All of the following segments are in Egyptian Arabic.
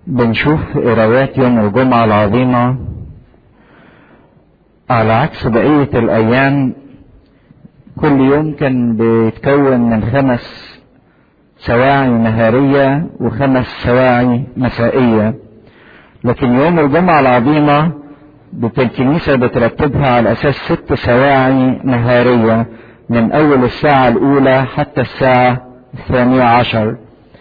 بنشوف قرايات يوم الجمعة العظيمة على عكس بقية الأيام كل يوم كان بيتكون من خمس سواعي نهارية وخمس سواعي مسائية لكن يوم الجمعة العظيمة الكنيسة بترتبها على أساس ست سواعي نهارية من أول الساعة الأولى حتى الساعة الثانية عشر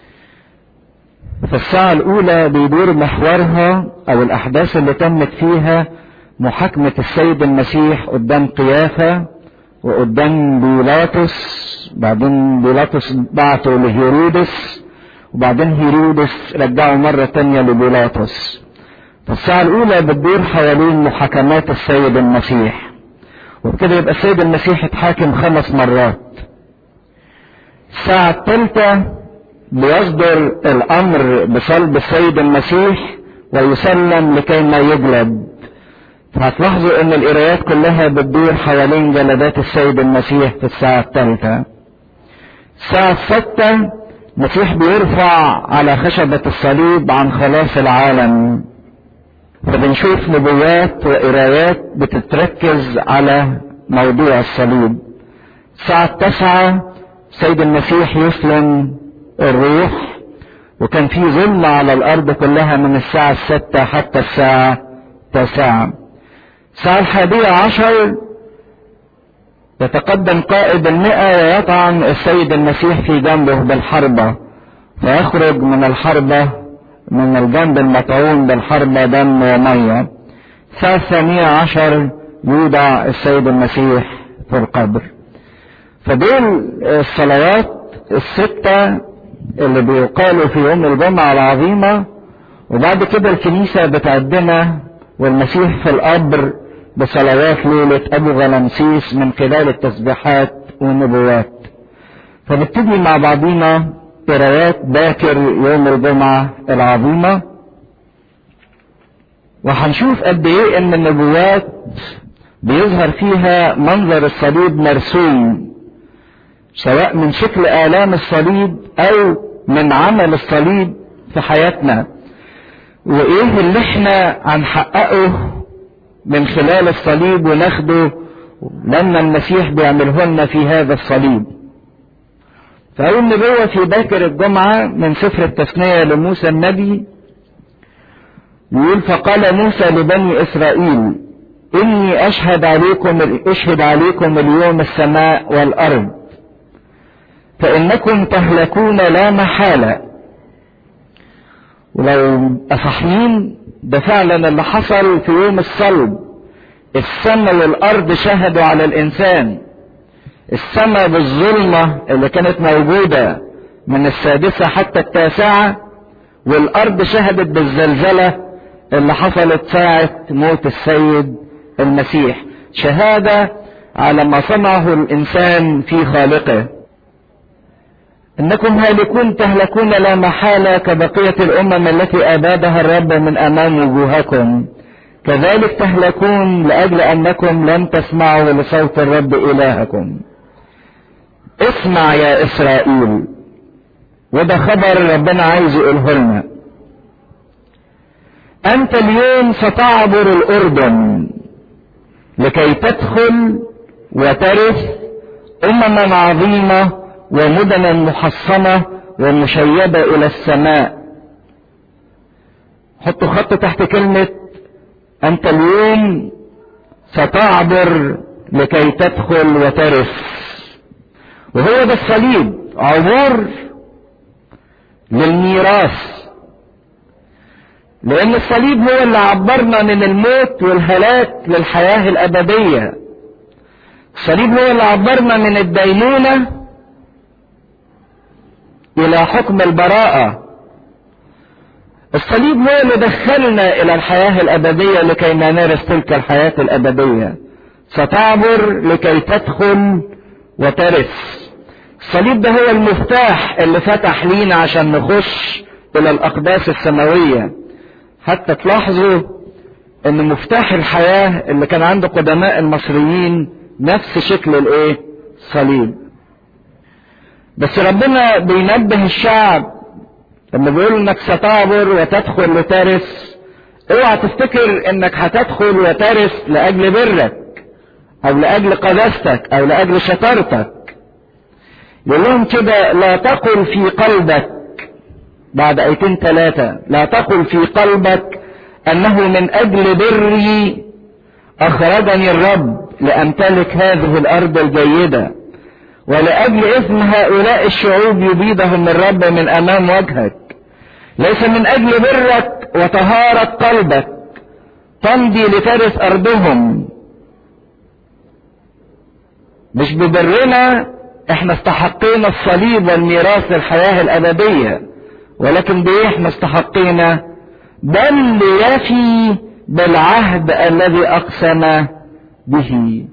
فالساعة الأولى بيدور محورها أو الأحداث اللي تمت فيها محاكمة السيد المسيح قدام قيافة وقدام بيلاطس بعدين بيلاطس بعته لهيرودس وبعدين هيرودس رجعه مرة تانية لبيلاطس فالساعة الأولى بتدور حوالين محاكمات السيد المسيح وبكده يبقى السيد المسيح اتحاكم خمس مرات الساعة الثالثة بيصدر الأمر بصلب السيد المسيح ويسلم لكي ما يجلد فهتلاحظوا ان القرايات كلها بتدور حوالين جلدات السيد المسيح في الساعة الثالثة الساعة الستة المسيح بيرفع على خشبة الصليب عن خلاص العالم فبنشوف نبوات وقرايات بتتركز على موضوع الصليب الساعة التاسعة سيد المسيح يسلم الروح وكان في ظلمة على الأرض كلها من الساعة الستة حتى الساعة التاسعة الساعة الحادية عشر يتقدم قائد المئة ويطعن السيد المسيح في جنبه بالحربة فيخرج من الحربة من الجنب المطعون بالحربة دم ومية الساعة الثانية عشر يوضع السيد المسيح في القبر فدول الصلوات الستة اللي بيقالوا في يوم الجمعة العظيمة وبعد كده الكنيسة بتقدمها والمسيح في القبر بصلوات ليلة أبو غلمسيس من خلال التسبيحات والنبوات فنبتدي مع بعضينا قرايات باكر يوم الجمعة العظيمة وهنشوف قد ايه ان النبوات بيظهر فيها منظر الصليب مرسوم سواء من شكل آلام الصليب أو من عمل الصليب في حياتنا وإيه اللي احنا هنحققه من خلال الصليب وناخده لما المسيح بيعمله لنا في هذا الصليب فأول نبوة في باكر الجمعة من سفر التثنية لموسى النبي يقول فقال موسى لبني إسرائيل إني أشهد عليكم أشهد عليكم اليوم السماء والأرض فإنكم تهلكون لا محالة ولو أصحين ده فعلا اللي حصل في يوم الصلب السماء والأرض شهدوا على الإنسان السماء بالظلمة اللي كانت موجودة من السادسة حتى التاسعة والأرض شهدت بالزلزلة اللي حصلت ساعة موت السيد المسيح شهادة على ما صنعه الإنسان في خالقه إنكم هالكون تهلكون لا محالة كبقية الأمم التي أبادها الرب من أمام وجوهكم كذلك تهلكون لأجل أنكم لم تسمعوا لصوت الرب إلهكم اسمع يا إسرائيل وده خبر ربنا عايز يقوله لنا أنت اليوم ستعبر الأردن لكي تدخل وترث أمما عظيمة ومدنا محصنة ومشيدة إلى السماء حطوا خط تحت كلمة أنت اليوم ستعبر لكي تدخل وترث وهو ده الصليب عبور للميراث لأن الصليب هو اللي عبرنا من الموت والهلاك للحياة الأبدية الصليب هو اللي عبرنا من الدينونة إلى حكم البراءة الصليب هو اللي دخلنا إلى الحياة الأبدية لكي نرث تلك الحياة الأبدية ستعبر لكي تدخل وترث الصليب ده هو المفتاح اللي فتح لينا عشان نخش إلى الأقداس السماوية حتى تلاحظوا ان مفتاح الحياة اللي كان عند قدماء المصريين نفس شكل الايه صليب بس ربنا بينبه الشعب لما بيقول انك ستعبر وتدخل لترث اوعى تفتكر انك هتدخل وترث لاجل برك او لاجل قداستك او لاجل شطارتك يقول لهم كده لا تقل في قلبك بعد ايتين ثلاثة لا تقل في قلبك انه من اجل بري اخرجني الرب لامتلك هذه الارض الجيدة ولاجل اثم هؤلاء الشعوب يبيدهم الرب من امام وجهك ليس من اجل برك وطهارة قلبك تمضي لترث ارضهم مش ببرنا احنا استحقينا الصليب والميراث للحياة الابدية ولكن بايه احنا استحقينا بل ليفي بالعهد الذي اقسم به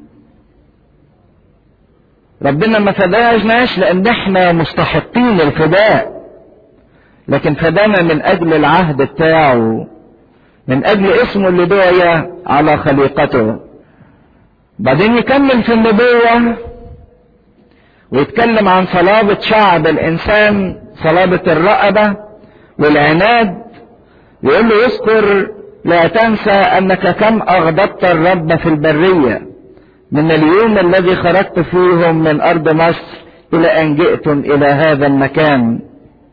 ربنا ما فداش لان احنا مستحقين الفداء لكن فدانا من اجل العهد بتاعه من اجل اسمه اللي دعي على خليقته بعدين يكمل في النبوة ويتكلم عن صلابة شعب الانسان صلابة الرقبة والعناد يقول له يذكر لا تنسى انك كم اغضبت الرب في البرية من اليوم الذي خرجت فيهم من ارض مصر الى ان جئتم الى هذا المكان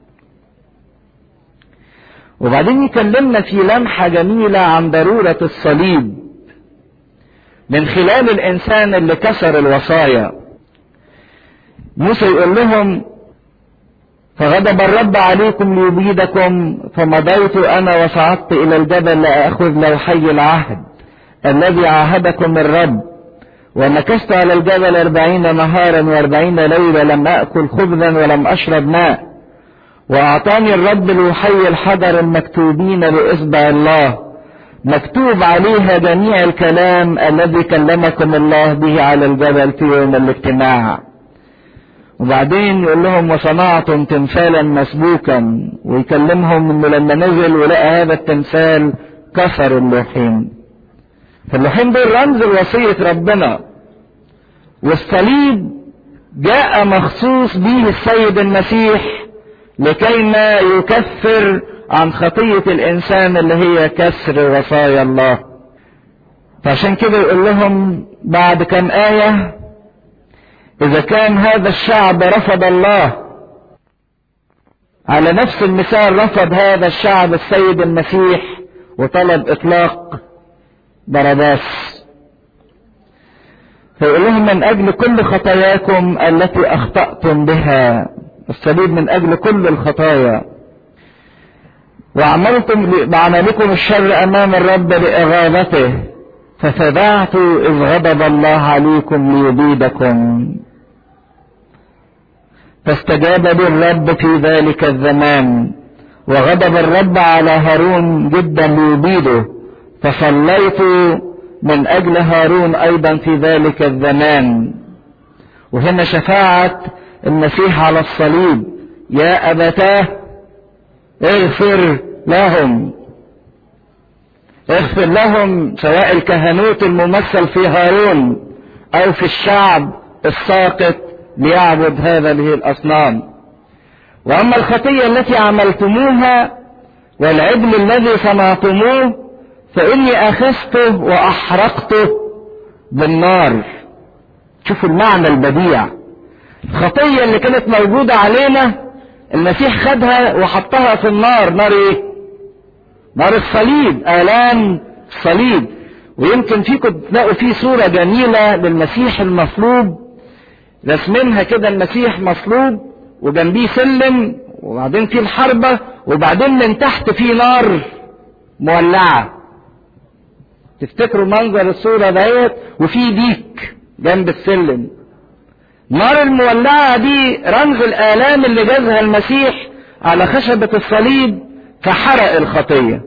وبعدين يكلمنا في لمحة جميلة عن ضرورة الصليب من خلال الانسان اللي كسر الوصايا موسى يقول لهم فغضب الرب عليكم ليبيدكم فمضيت انا وصعدت الى الجبل لاخذ لوحي العهد الذي عاهدكم الرب ومكثت على الجبل أربعين نهارا وأربعين ليلة لم أكل خبزا ولم أشرب ماء وأعطاني الرب لوحي الحجر المكتوبين بإصبع الله مكتوب عليها جميع الكلام الذي كلمكم الله به على الجبل في يوم الاجتماع وبعدين يقول لهم وصنعتم تمثالا مسبوكا ويكلمهم انه لما نزل ولقى هذا التمثال كسر اللوحين فاللوحين دول رمز لوصية ربنا والصليب جاء مخصوص به السيد المسيح لكي ما يكفر عن خطية الإنسان اللي هي كسر وصايا الله فعشان كده يقول لهم بعد كم آية إذا كان هذا الشعب رفض الله على نفس المثال رفض هذا الشعب السيد المسيح وطلب إطلاق برداس فيقول لهم من أجل كل خطاياكم التي أخطأتم بها الصليب من أجل كل الخطايا وعملتم بعملكم الشر أمام الرب لإغاظته ففدعت إذ غضب الله عليكم ليبيدكم فاستجاب لي الرب في ذلك الزمان وغضب الرب على هارون جدا ليبيده فصليت من اجل هارون ايضا في ذلك الزمان وهنا شفاعة المسيح على الصليب يا ابتاه اغفر لهم اغفر لهم سواء الكهنوت الممثل في هارون او في الشعب الساقط ليعبد هذه الاصنام واما الخطيه التي عملتموها والعجل الذي صنعتموه فاني اخذته واحرقته بالنار شوفوا المعنى البديع الخطيه اللي كانت موجوده علينا المسيح خدها وحطها في النار نار ايه نار الصليب الام الصليب ويمكن فيكم تلاقوا فيه صوره جميله للمسيح المصلوب رسمينها كده المسيح مصلوب وجنبيه سلم وبعدين في الحربة وبعدين من تحت في نار مولعة تفتكروا منظر الصورة ديت وفي ديك جنب السلم النار المولعة دي رمز الآلام اللي جازها المسيح على خشبة الصليب فحرق الخطية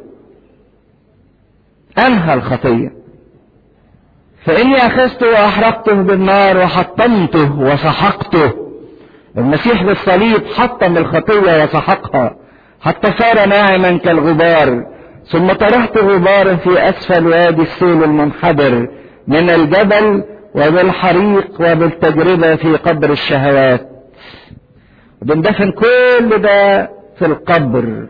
أنهى الخطية فإني أخذته وأحرقته بالنار وحطمته وسحقته المسيح بالصليب حطم الخطية وسحقها حتى صار ناعما كالغبار ثم طرحت غبارا في أسفل وادي السيل المنحدر من الجبل وبالحريق وبالتجربة في قبر الشهوات بندفن كل ده في القبر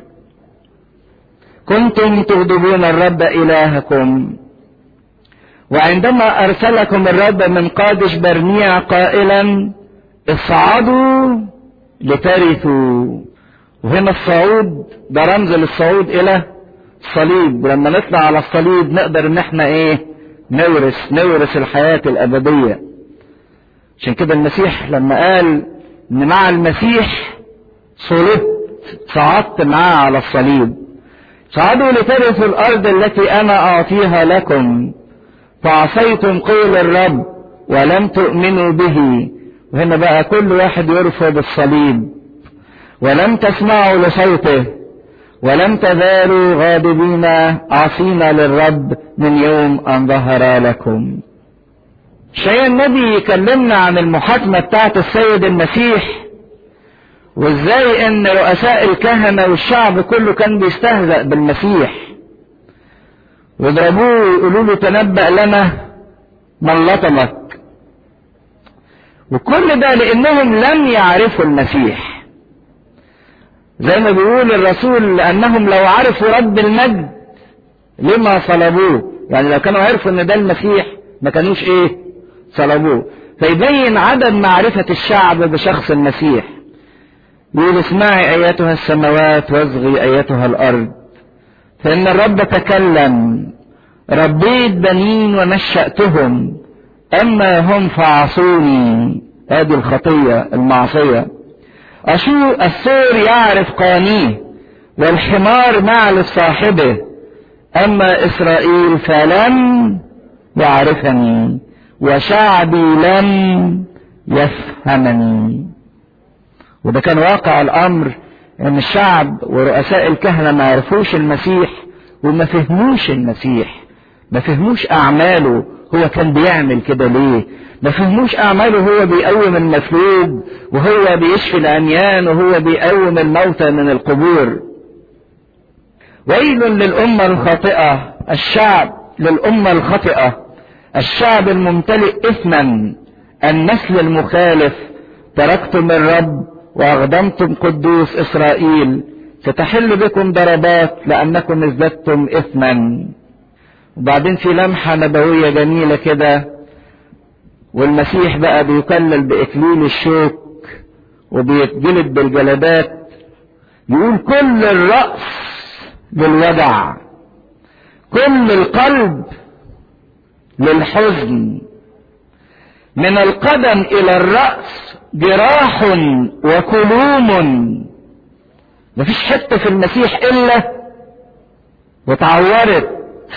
كنتم تغضبون الرب إلهكم وعندما أرسلكم الرب من قادش برنيع قائلا اصعدوا لترثوا وهنا الصعود ده رمز للصعود إلى الصليب ولما نطلع على الصليب نقدر ان احنا ايه نورث نورث الحياة الأبدية عشان كده المسيح لما قال ان مع المسيح صلبت صعدت معاه على الصليب صعدوا لترثوا الأرض التي أنا أعطيها لكم فعصيتم قول الرب ولم تؤمنوا به وهنا بقى كل واحد يرفض الصليب ولم تسمعوا لصوته ولم تزالوا غاضبين عاصين للرب من يوم أن ظهر لكم شيء النبي يكلمنا عن المحاكمة بتاعت السيد المسيح وازاي ان رؤساء الكهنة والشعب كله كان بيستهزأ بالمسيح ويضربوه ويقولوا له تنبأ لنا من لطمك وكل ده لانهم لم يعرفوا المسيح زي ما بيقول الرسول لانهم لو عرفوا رب المجد لما صلبوه يعني لو كانوا عرفوا ان ده المسيح ما كانوش ايه صلبوه فيبين عدم معرفة الشعب بشخص المسيح يقول اسمعي ايتها السماوات واصغي ايتها الارض فان الرب تكلم ربيت بنين ونشأتهم اما هم فعصوني هذه الخطية المعصية أشو الثور يعرف قانيه والحمار معلف صاحبه أما إسرائيل فلم يعرفني وشعبي لم يفهمني وده كان واقع الأمر إن الشعب ورؤساء الكهنة ما عرفوش المسيح وما فهموش المسيح ما فهموش أعماله هو كان بيعمل كده ليه ما فهموش اعماله هو بيقوم المفلوج وهو بيشفي العميان وهو بيقوم الموتى من القبور ويل للأمة الخاطئة الشعب للأمة الخاطئة الشعب الممتلئ إثما النسل المخالف تركتم الرب وأغضمتم قدوس إسرائيل ستحل بكم ضربات لأنكم ازددتم إثما وبعدين في لمحة نبوية جميلة كده والمسيح بقى بيكلل بإكليل الشوك وبيتجلد بالجلدات يقول كل الرأس للوجع كل القلب للحزن من القدم إلى الرأس جراح وكلوم مفيش حتة في المسيح إلا وتعورت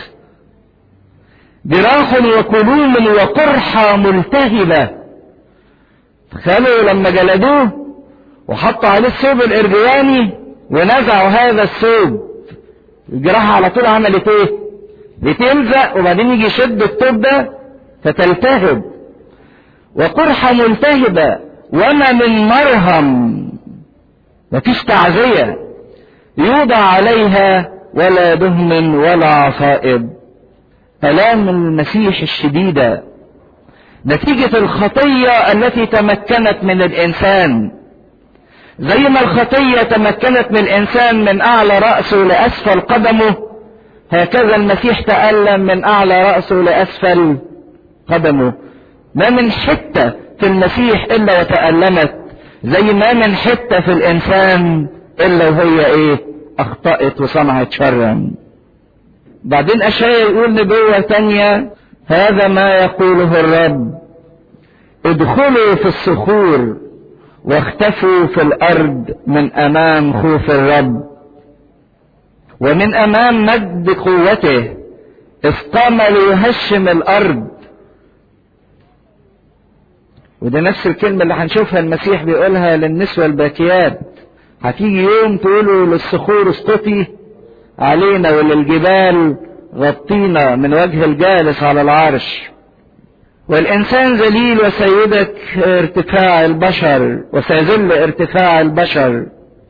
جراح وكلوم وقرحة ملتهبة تخيلوا لما جلدوه وحطوا عليه الثوب الارجواني ونزعوا هذا الثوب الجراحة على طول عملت ايه بتلزق وبعدين يجي يشد الثوب ده فتلتهب وقرحة ملتهبة وما من مرهم مفيش تعزية يوضع عليها ولا دهن ولا عصائب آلام المسيح الشديدة نتيجة الخطية التي تمكنت من الإنسان زي ما الخطية تمكنت من الإنسان من أعلى رأسه لأسفل قدمه هكذا المسيح تألم من أعلى رأسه لأسفل قدمه ما من حتة في المسيح إلا وتألمت زي ما من حتة في الإنسان إلا وهي إيه أخطأت وصنعت شرا بعدين أشعيا يقول نبوة تانية هذا ما يقوله الرب ادخلوا في الصخور واختفوا في الأرض من أمام خوف الرب ومن أمام مجد قوته إذ قام ليهشم الأرض وده نفس الكلمة اللي هنشوفها المسيح بيقولها للنسوة الباكيات هتيجي يوم تقولوا للصخور اسقطي علينا وللجبال غطينا من وجه الجالس على العرش والإنسان ذليل وسيدة ارتفاع البشر وسيذل ارتفاع البشر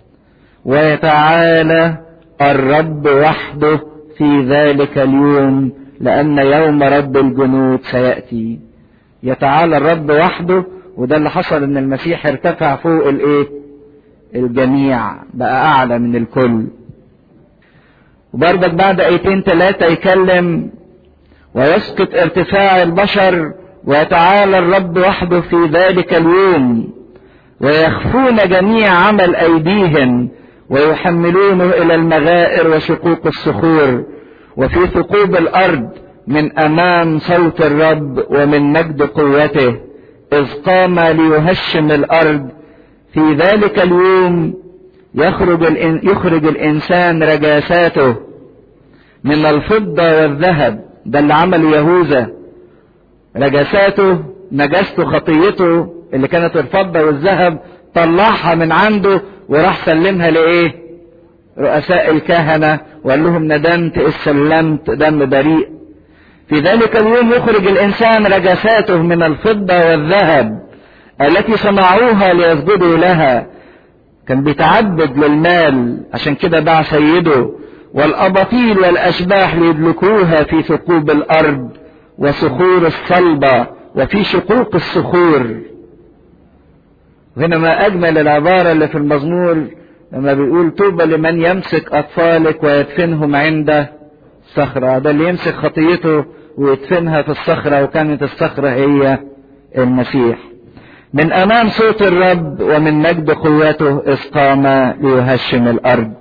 ويتعالى الرب وحده في ذلك اليوم لأن يوم رب الجنود سيأتي يتعالى الرب وحده وده اللي حصل ان المسيح ارتفع فوق الايه الجميع بقى اعلى من الكل وبرضك بعد ايتين ثلاثة يكلم ويسقط ارتفاع البشر ويتعالى الرب وحده في ذلك اليوم ويخفون جميع عمل ايديهم ويحملونه الى المغائر وشقوق الصخور وفي ثقوب الارض من امام صوت الرب ومن مجد قوته اذ قام ليهشم الارض في ذلك اليوم يخرج, الإن يخرج الانسان رجاساته من الفضة والذهب ده اللي عمله يهوذا رجاساته نجاسته خطيته اللي كانت الفضة والذهب طلعها من عنده وراح سلمها لايه رؤساء الكهنة وقال لهم ندمت استسلمت دم بريء في ذلك اليوم يخرج الانسان رجساته من الفضة والذهب التي صنعوها ليسجدوا لها كان بيتعبد للمال عشان كده باع سيده والاباطيل والاشباح ليدلكوها في ثقوب الارض وصخور الصلبة وفي شقوق الصخور هنا ما اجمل العبارة اللي في المزمور لما بيقول طوبى لمن يمسك اطفالك ويدفنهم عند الصخرة ده اللي يمسك خطيته ويدفنها في الصخرة وكانت الصخرة هي المسيح من امام صوت الرب ومن مجد قوته اذ قام ليهشم الارض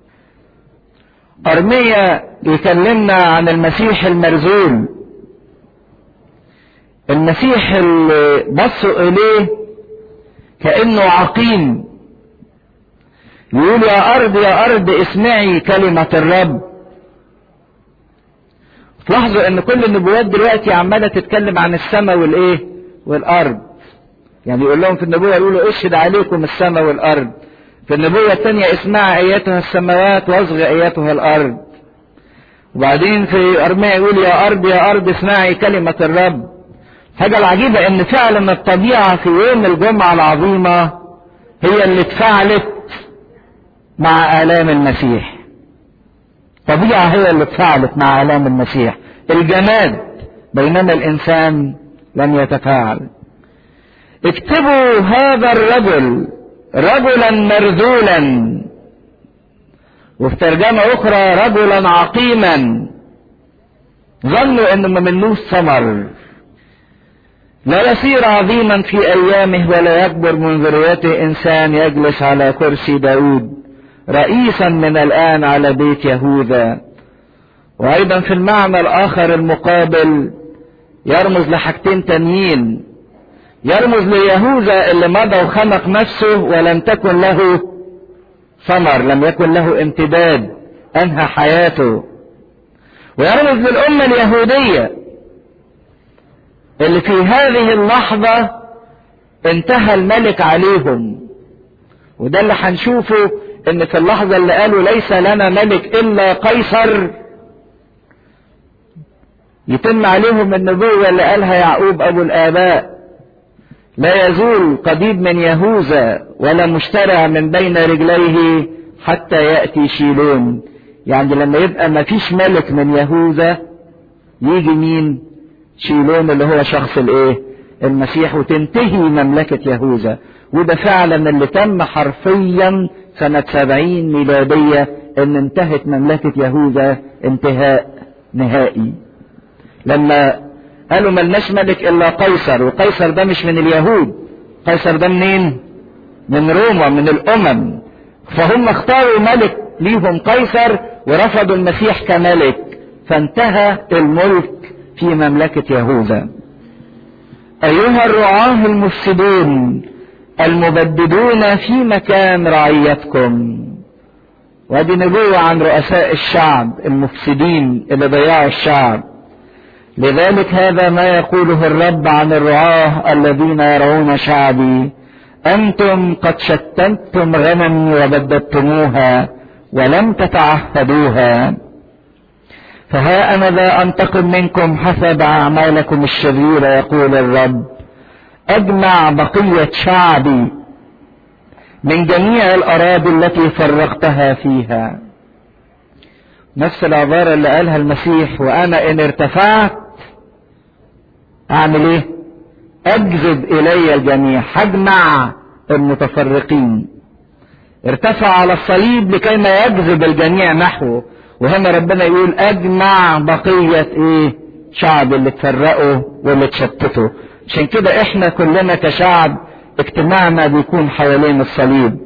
ارميا يكلمنا عن المسيح المرزول المسيح اللي بصوا اليه كانه عقيم يقول يا ارض يا ارض اسمعي كلمه الرب تلاحظوا ان كل النبوات دلوقتي عماله تتكلم عن السماء والايه والارض يعني يقول لهم في النبوه يقولوا اشهد عليكم السماء والارض في النبوه الثانيه اسمع اياتها السماوات واصغ اياتها الارض وبعدين في ارميا يقول يا ارض يا ارض اسمعي كلمه الرب الحاجه العجيبه ان فعلا الطبيعه في يوم الجمعه العظيمه هي اللي اتفاعلت مع الام المسيح طبيعة هي اللي اتفاعلت مع آلام المسيح الجماد بينما الإنسان لم يتفاعل اكتبوا هذا الرجل رجلا مرذولا وفي ترجمة أخرى رجلا عقيما ظنوا انه ما منوش ثمر لا يصير عظيما في ايامه ولا يكبر من ذريته انسان يجلس على كرسي داود رئيسا من الان على بيت يهوذا وايضا في المعنى الاخر المقابل يرمز لحاجتين تانيين يرمز ليهوذا اللي مضى وخنق نفسه ولم تكن له ثمر لم يكن له امتداد انهى حياته ويرمز للامه اليهوديه اللي في هذه اللحظه انتهى الملك عليهم وده اللي هنشوفه ان في اللحظة اللي قالوا ليس لنا ملك الا قيصر يتم عليهم النبوة اللي قالها يعقوب ابو الاباء لا يزول قضيب من يهوذا ولا مشترع من بين رجليه حتى يأتي شيلون يعني لما يبقى ما فيش ملك من يهوذا يجي مين شيلون اللي هو شخص الايه المسيح وتنتهي مملكة يهوذا وده فعلا اللي تم حرفيا سنة سبعين ميلادية ان انتهت مملكة يهوذا انتهاء نهائي لما قالوا ملناش ملك الا قيصر وقيصر ده مش من اليهود قيصر ده منين من روما من الامم فهم اختاروا ملك ليهم قيصر ورفضوا المسيح كملك فانتهى الملك في مملكة يهوذا ايها الرعاة المفسدون المبددون في مكان رعيتكم وادي نبوة عن رؤساء الشعب المفسدين اللي ضيعوا الشعب لذلك هذا ما يقوله الرب عن الرعاة الذين يرعون شعبي أنتم قد شتتم غنمي وبددتموها ولم تتعهدوها فها أنا ذا أنتقم منكم حسب أعمالكم الشريرة يقول الرب اجمع بقية شعبي من جميع الاراضي التي فرقتها فيها نفس العبارة اللي قالها المسيح وانا ان ارتفعت اعمل ايه اجذب الي الجميع هجمع المتفرقين ارتفع على الصليب لكي ما يجذب الجميع نحوه وهنا ربنا يقول اجمع بقية ايه شعب اللي تفرقوا واللي تشتتوا عشان كده احنا كلنا كشعب اجتماعنا بيكون حوالين الصليب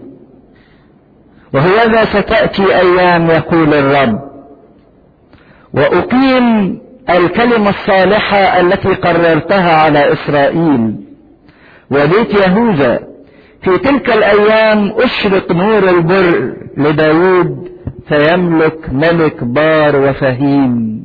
وهذا ستأتي ايام يقول الرب واقيم الكلمة الصالحة التي قررتها على اسرائيل وبيت يهوذا في تلك الايام اشرق نور البر لداود فيملك ملك بار وفهيم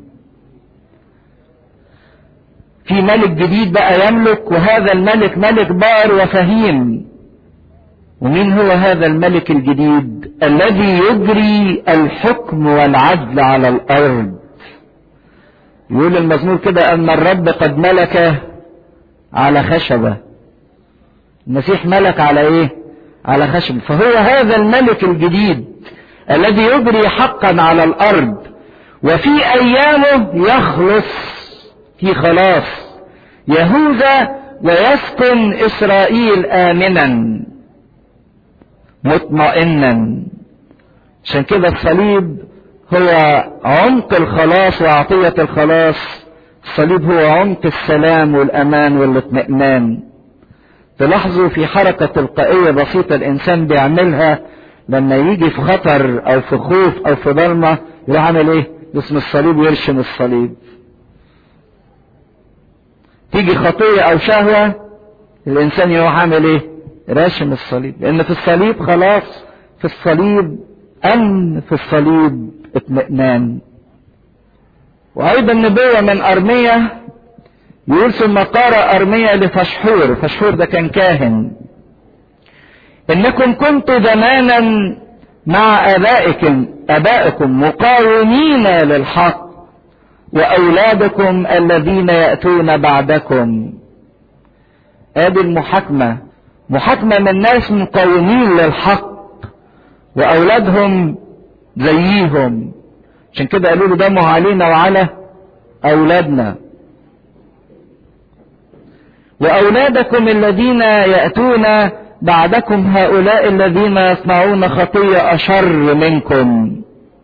في ملك جديد بقى يملك وهذا الملك ملك بار وفهيم ومين هو هذا الملك الجديد الذي يجري الحكم والعدل على الارض يقول المزمور كده ان الرب قد ملك على خشبه المسيح ملك على ايه على خشب فهو هذا الملك الجديد الذي يجري حقا على الارض وفي ايامه يخلص في خلاص يهوذا ويسكن اسرائيل امنا مطمئنا عشان كده الصليب هو عمق الخلاص وعطية الخلاص الصليب هو عمق السلام والامان والاطمئنان تلاحظوا في حركة تلقائية بسيطة الإنسان بيعملها لما يجي في خطر أو في خوف أو في ضلمة يروح عامل إيه؟ اسم الصليب يرشم الصليب. تيجي خطية أو شهوة الإنسان يروح عامل إيه؟ راشم الصليب، لأن في الصليب خلاص في الصليب أمن في الصليب اطمئنان. وأيضا نبوة من أرمية يقول ثم قرأ أرميا لفشحور فشحور ده كان كاهن إنكم كنتم زمانا مع آبائكم آبائكم مقاومين للحق وأولادكم الذين يأتون بعدكم ادي المحاكمة محاكمة من ناس مقاومين للحق وأولادهم زيهم عشان كده قالوا له دمه علينا وعلى أولادنا وأولادكم الذين يأتون بعدكم هؤلاء الذين يصنعون خطية أشر منكم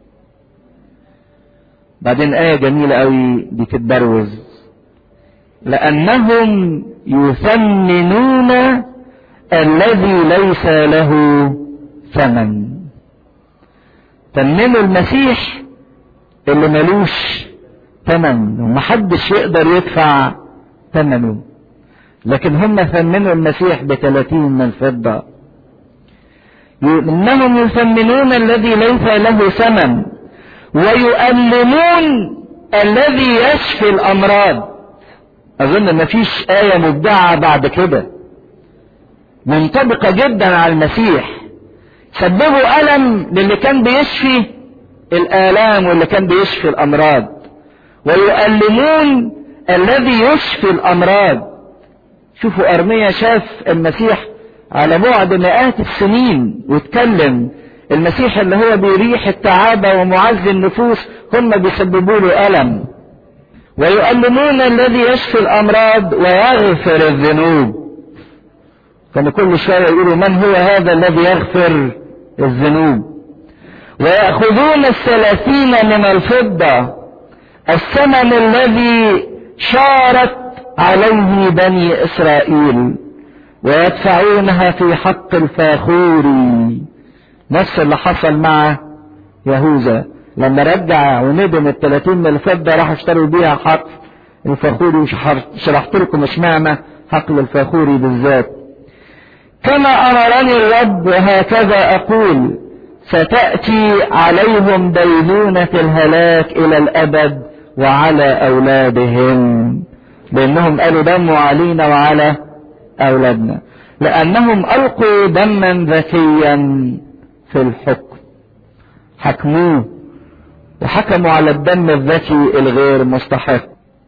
بعدين آية جميلة قوي دي تتبروز لأنهم يثمنون الذي ليس له ثمن ثمنوا المسيح اللي ملوش ثمن ومحدش يقدر يدفع ثمنه لكن هم ثمنوا المسيح بثلاثين من الفضة إنهم يثمنون الذي ليس له ثمن ويؤلمون الذي يشفي الأمراض أظن ما فيش آية مبدعة بعد كده منطبقة جدا على المسيح سببوا ألم للي كان بيشفي الآلام واللي كان بيشفي الأمراض ويؤلمون الذي يشفي الأمراض شوفوا أرميا شاف المسيح على بعد مئات السنين واتكلم المسيح اللي هو بيريح التعابة ومعزي النفوس هم بيسببوا له ألم ويؤلمون الذي يشفي الأمراض ويغفر الذنوب كانوا كل شوية يقولوا من هو هذا الذي يغفر الذنوب ويأخذون الثلاثين من الفضة الثمن الذي شارت عليه بني إسرائيل ويدفعونها في حق الفاخوري نفس اللي حصل مع يهوذا لما رجع وندم الثلاثين من الفضة راحوا اشتروا بيها حق الفاخوري وشرحت لكم اشمعنى حقل الفاخوري بالذات كما أمرني الرب وهكذا أقول ستأتي عليهم دينونة الهلاك إلى الأبد وعلى أولادهم لأنهم قالوا دموا علينا وعلى أولادنا لأنهم ألقوا دما ذكيا في الحكم حكموه وحكموا على الدم الذكي الغير مستحق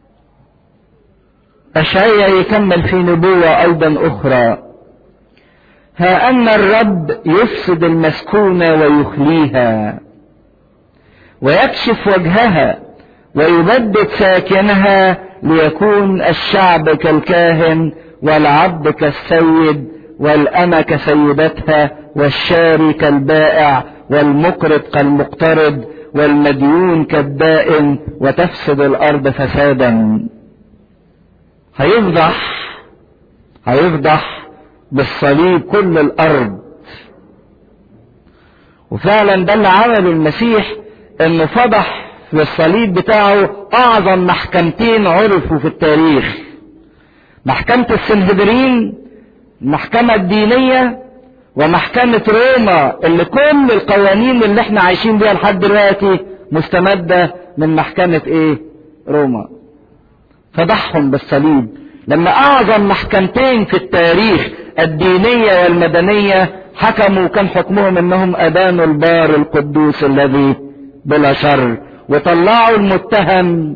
أشعيا يكمل في نبوة أيضا أخرى ها أن الرب يفسد المسكونة ويخليها ويكشف وجهها ويبدد ساكنها ليكون الشعب كالكاهن والعبد كالسيد والأمة كسيدتها والشاري كالبائع والمقرض كالمقترض والمديون كالدائن وتفسد الأرض فسادا هيفضح هيفضح بالصليب كل الأرض وفعلا ده اللي عمله المسيح انه فضح في الصليب بتاعه اعظم محكمتين عرفوا في التاريخ محكمة السنهدرين المحكمة الدينية ومحكمة روما اللي كل القوانين اللي احنا عايشين بيها لحد دلوقتي مستمدة من محكمة ايه روما فضحهم بالصليب لما اعظم محكمتين في التاريخ الدينية والمدنية حكموا كان حكمهم انهم ادانوا البار القدوس الذي بلا شر وطلعوا المتهم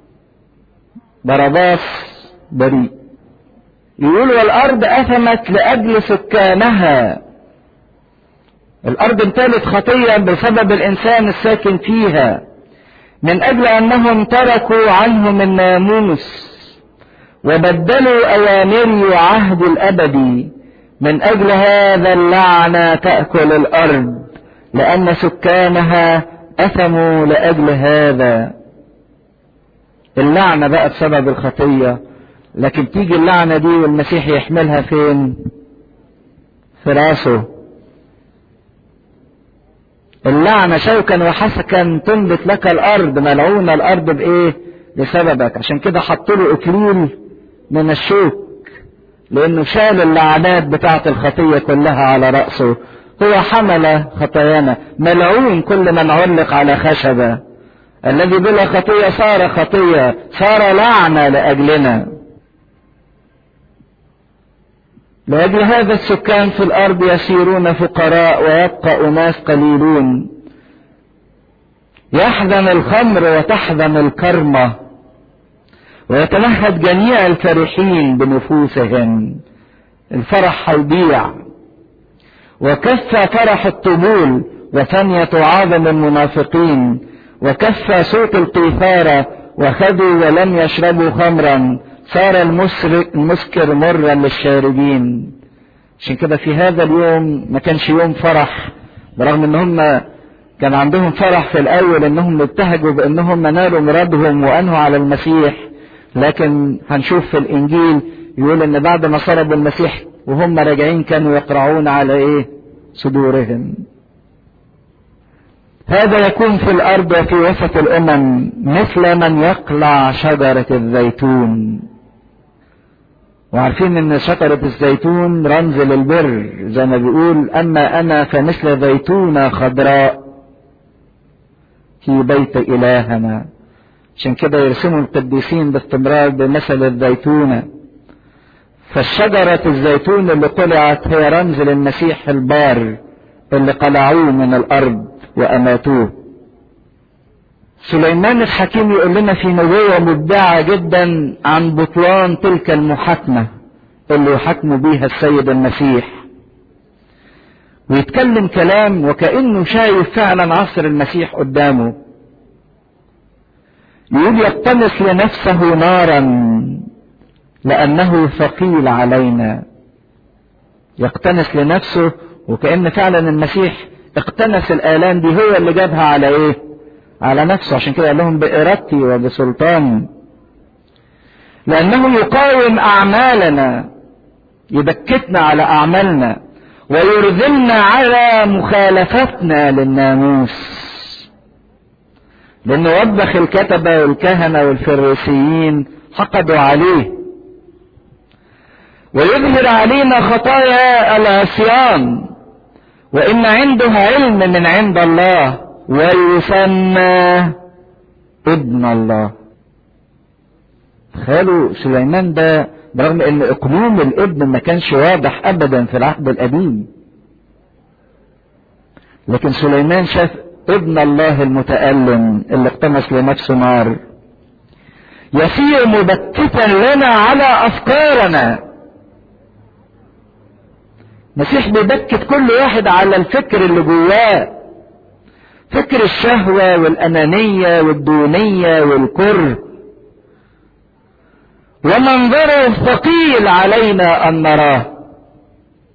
برداس بريء يقول والارض اثمت لاجل سكانها الارض امتلت خطيه بسبب الانسان الساكن فيها من اجل انهم تركوا عنهم الناموس وبدلوا اوامري وعهد الابدي من اجل هذا اللعنه تاكل الارض لان سكانها اثموا لاجل هذا اللعنه بقى بسبب الخطيه لكن تيجي اللعنه دي والمسيح يحملها فين في راسه اللعنه شوكا وحسكا تنبت لك الارض ملعونه الارض بايه بسببك عشان كده حطوا له اكليل من الشوك لانه شال اللعنات بتاعه الخطيه كلها على راسه هو حمل خطايانا ملعون كل من علق على خشبه الذي بلا خطيه صار خطيه صار لعنه لاجلنا لاجل هذا السكان في الارض يسيرون فقراء ويبقى اناس قليلون يحزن الخمر وتحزن الكرمه ويتمهد جميع الفرحين بنفوسهم الفرح هيضيع وكفى فرح الطبول وثانية عظم المنافقين وكفى صوت القيثارة وخذوا ولم يشربوا خمرا صار المسكر مرا للشاربين عشان كده في هذا اليوم ما كانش يوم فرح برغم ان هم كان عندهم فرح في الاول انهم ابتهجوا بانهم نالوا مرادهم وانهوا على المسيح لكن هنشوف في الانجيل يقول ان بعد ما صلبوا المسيح وهم راجعين كانوا يقرعون على ايه صدورهم هذا يكون في الارض وفي وسط الامم مثل من يقلع شجرة الزيتون وعارفين ان شجرة الزيتون رمز للبر زي ما بيقول اما انا فمثل زيتونة خضراء في بيت الهنا عشان كده يرسموا القديسين باستمرار بمثل الزيتونة فالشجرة الزيتون اللي طلعت هي رمز للمسيح البار اللي قلعوه من الأرض وأماتوه سليمان الحكيم يقول لنا في نبوة مبدعة جدا عن بطلان تلك المحاكمة اللي يحاكموا بيها السيد المسيح ويتكلم كلام وكأنه شايف فعلا عصر المسيح قدامه يقول يقتنص لنفسه نارا لأنه ثقيل علينا يقتنص لنفسه وكأن فعلا المسيح اقتنس الآلام دي هو اللي جابها على ايه على نفسه عشان كده قال لهم بإرادتي وبسلطاني لأنه يقاوم أعمالنا يبكتنا على أعمالنا ويرذلنا على مخالفتنا للناموس لأنه وبخ الكتبة والكهنة والفريسيين حقدوا عليه ويظهر علينا خطايا العصيان وإن عنده علم من عند الله ويسمى ابن الله تخيلوا سليمان ده برغم ان اقلوم الابن ما كانش واضح ابدا في العهد القديم لكن سليمان شاف ابن الله المتألم اللي اقتنص لنفسه نار يسير مبكتا لنا على افكارنا مسيح بيبكت كل واحد على الفكر اللي جواه فكر الشهوة والأنانية والدونية والكره ومنظره ثقيل علينا أن نراه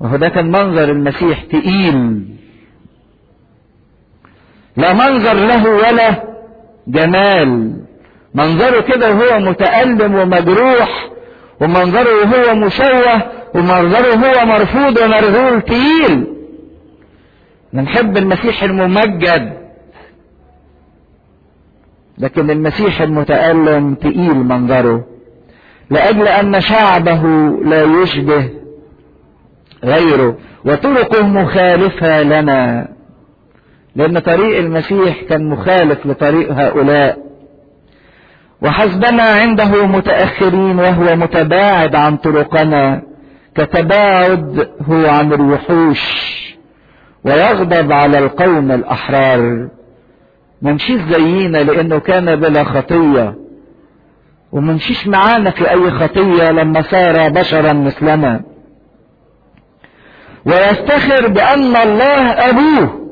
وهو ده كان منظر المسيح تقيل لا منظر له ولا جمال منظره كده وهو متألم ومجروح ومنظره وهو مشوه ومنظره هو مرفوض ومرذول تقيل نحب المسيح الممجد لكن المسيح المتألم تقيل منظره لأجل أن شعبه لا يشبه غيره وطرقه مخالفة لنا لأن طريق المسيح كان مخالف لطريق هؤلاء وحسبنا عنده متأخرين وهو متباعد عن طرقنا كتباعد هو عن الوحوش ويغضب على القوم الأحرار منشيش زينا لأنه كان بلا خطية ومنشيش معانا في أي خطية لما صار بشرا مثلنا ويفتخر بأن الله أبوه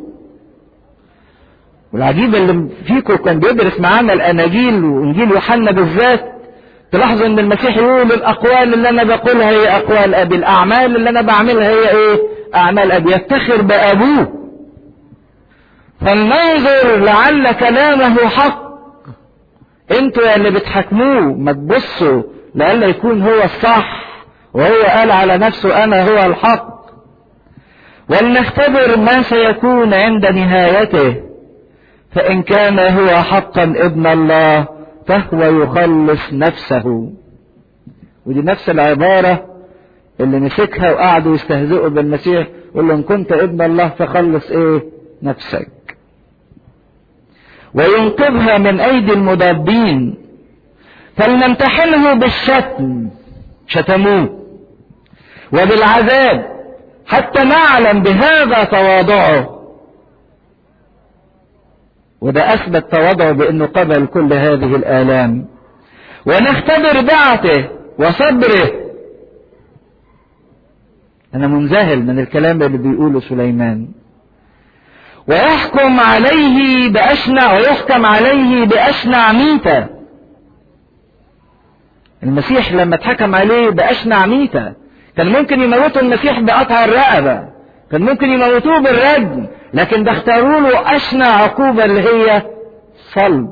والعجيب اللي فيكم كان بيدرس معانا الاناجيل وانجيل يوحنا بالذات تلاحظوا ان المسيح يقول الاقوال اللي انا بقولها هي اقوال ابي الاعمال اللي انا بعملها هي ايه اعمال ابي يفتخر بابوه فلننظر لعل كلامه حق انتوا يا اللي بتحكموه ما تبصوا لئلا يكون هو الصح وهو قال على نفسه انا هو الحق ولنختبر ما سيكون عند نهايته فإن كان هو حقا ابن الله فهو يخلص نفسه ودي نفس العبارة اللي مسكها وقعدوا يستهزئوا بالمسيح يقول له إن كنت ابن الله فخلص إيه نفسك وينقذها من أيدي المضادين فلنمتحنه بالشتم شتموه وبالعذاب حتى نعلم بهذا تواضعه وده اثبت تواضعه بانه قبل كل هذه الالام ونختبر دعته وصبره انا منذهل من الكلام اللي بيقوله سليمان ويحكم عليه باشنع ويحكم عليه باشنع ميتة المسيح لما اتحكم عليه باشنع ميتة كان ممكن يموتوا المسيح بقطع الرقبة كان ممكن يموتوه بالرجم لكن ده اختاروا له اشنع عقوبة اللي هي صلب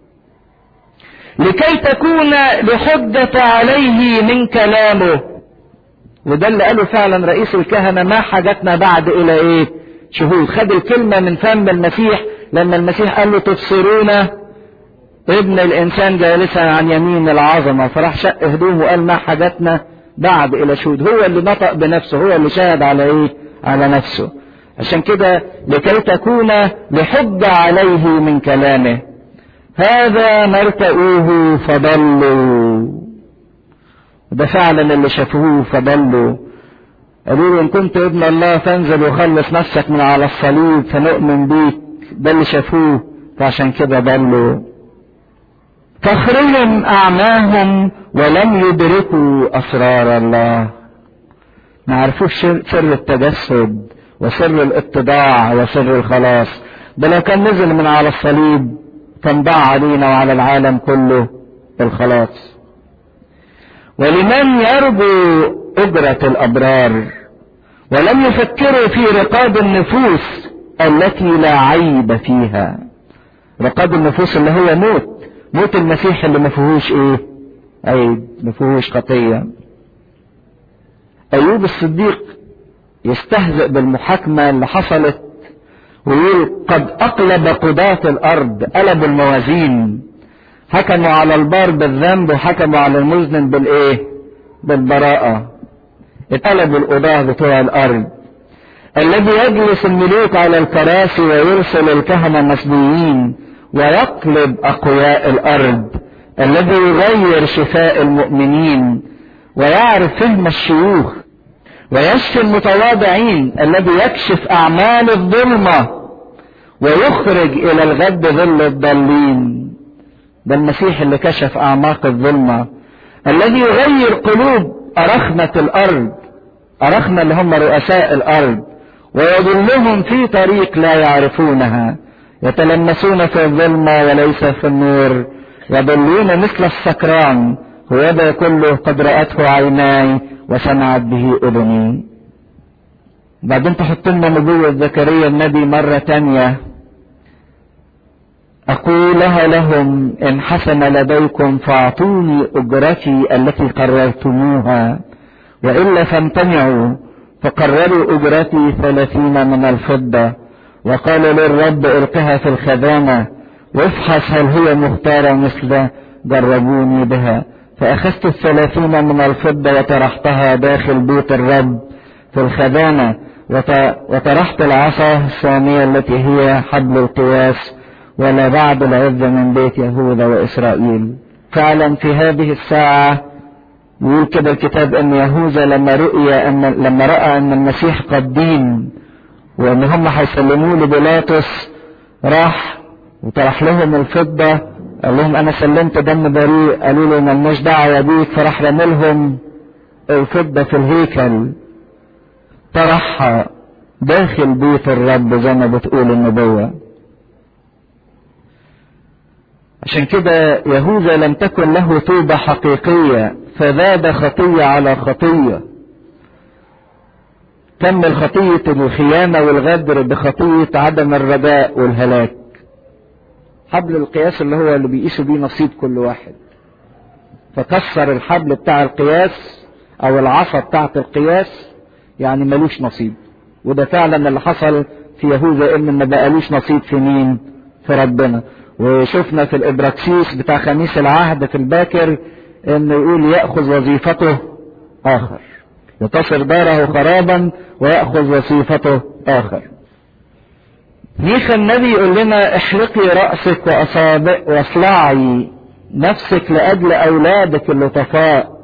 لكي تكون لحجة عليه من كلامه وده اللي قاله فعلا رئيس الكهنة ما حاجتنا بعد الى ايه شهود خد الكلمة من فم المسيح لما المسيح قال له تبصرون ابن الانسان جالسا عن يمين العظمة فراح شق هدومه وقال ما حاجتنا بعد الى شهود هو اللي نطق بنفسه هو اللي شهد على ايه على نفسه عشان كده لكي تكون لحجة عليه من كلامه هذا ما ارتأوه فضلوا ده فعلا اللي شافوه فضلوا قالوا له ان كنت ابن الله فانزل وخلص نفسك من على الصليب فنؤمن بيك ده اللي شافوه فعشان كده ضلوا فخرهم اعماهم ولم يدركوا اسرار الله ما عرفوش سر التجسد وسر الاتضاع وسر الخلاص ده لو كان نزل من على الصليب كان ضاع علينا وعلى العالم كله الخلاص ولمن يرجو أجرة الأبرار ولم يفكروا في رقاب النفوس التي لا عيب فيها رقاب النفوس اللي هو موت موت المسيح اللي ما فيهوش ايه عيب ما فيهوش خطيه ايوب الصديق يستهزئ بالمحاكمة اللي حصلت ويقول قد اقلب قضاة الارض قلبوا الموازين حكموا على البار بالذنب وحكموا على المذنب بالايه بالبراءة اتقلبوا القضاة بتوع الارض الذي يجلس الملوك على الكراسي ويرسل الكهنة المسبيين ويقلب اقوياء الارض الذي يغير شفاء المؤمنين ويعرف فهم الشيوخ ويشفي المتواضعين الذي يكشف اعمال الظلمة ويخرج الى الغد ظل الضالين ده المسيح اللي كشف اعماق الظلمة الذي يغير قلوب ارخنة الارض ارخنة اللي هم رؤساء الارض ويضلهم في طريق لا يعرفونها يتلمسون في الظلمة وليس في النور يضلون مثل السكران وهذا كله قد رأته عيناي وسمعت به أذني بعدين تحط لنا نبوة زكريا النبي مرة تانية أقولها لهم إن حسن لديكم فأعطوني أجرتي التي قررتموها وإلا فامتنعوا فقرروا أجرتي ثلاثين من الفضة وقالوا للرب القها في الخزانة وافحص هل هي مختارة مثل جربوني بها فأخذت الثلاثين من الفضة وطرحتها داخل بيت الرب في الخزانة وطرحت العصا الثانية التي هي حبل القياس ولا بعد العز من بيت يهوذا وإسرائيل فعلا في هذه الساعة يقول كده الكتاب ان يهوذا لما رؤي ان لما راى ان المسيح قد دين وان هم هيسلموه لبيلاطس راح وطرح لهم الفضه قال لهم انا سلمت دم بريء قالوا له ملناش دعوه بيك فراح رملهم الفضه في الهيكل طرحها داخل بيت الرب زي ما بتقول النبوه عشان كده يهوذا لم تكن له توبه حقيقيه فزاد خطية على خطية كمل خطية الخيانة والغدر بخطية عدم الرجاء والهلاك حبل القياس اللي هو اللي بيقيسوا بيه نصيب كل واحد فكسر الحبل بتاع القياس او العصا بتاعة القياس يعني ملوش نصيب وده فعلا اللي حصل في يهوذا ان ما بقالوش نصيب في مين في ربنا وشفنا في الابراكسيس بتاع خميس العهد في الباكر انه يقول ياخذ وظيفته اخر يتصل داره خرابا وياخذ وظيفته اخر ميخا النبي يقول لنا احرقي راسك واصابع واصلعي نفسك لاجل اولادك اللطفاء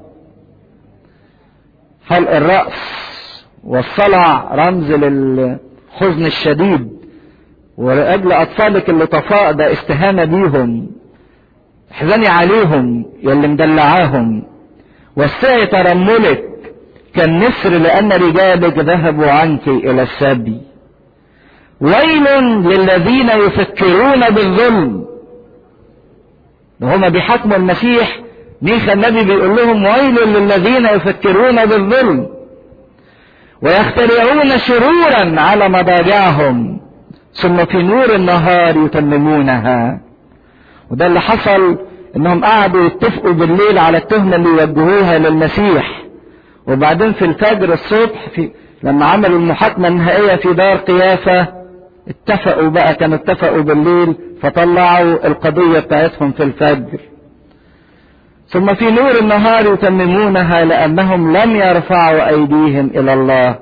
حلق الراس والصلع رمز للحزن الشديد ولاجل اطفالك اللطفاء ده استهانه بيهم احزني عليهم يا اللي مدلعاهم وسعي ترملك كالنسر لأن رجالك ذهبوا عنك إلى السبي ويل للذين يفكرون بالظلم وهما بيحكموا المسيح ميخا النبي بيقول لهم ويل للذين يفكرون بالظلم ويخترعون شرورا على مضاجعهم ثم في نور النهار يتممونها وده اللي حصل انهم قعدوا يتفقوا بالليل على التهمة اللي يوجهوها للمسيح وبعدين في الفجر الصبح في لما عملوا المحاكمة النهائية في دار قيافة اتفقوا بقى كانوا اتفقوا بالليل فطلعوا القضية بتاعتهم في الفجر ثم في نور النهار يتممونها لأنهم لم يرفعوا أيديهم إلى الله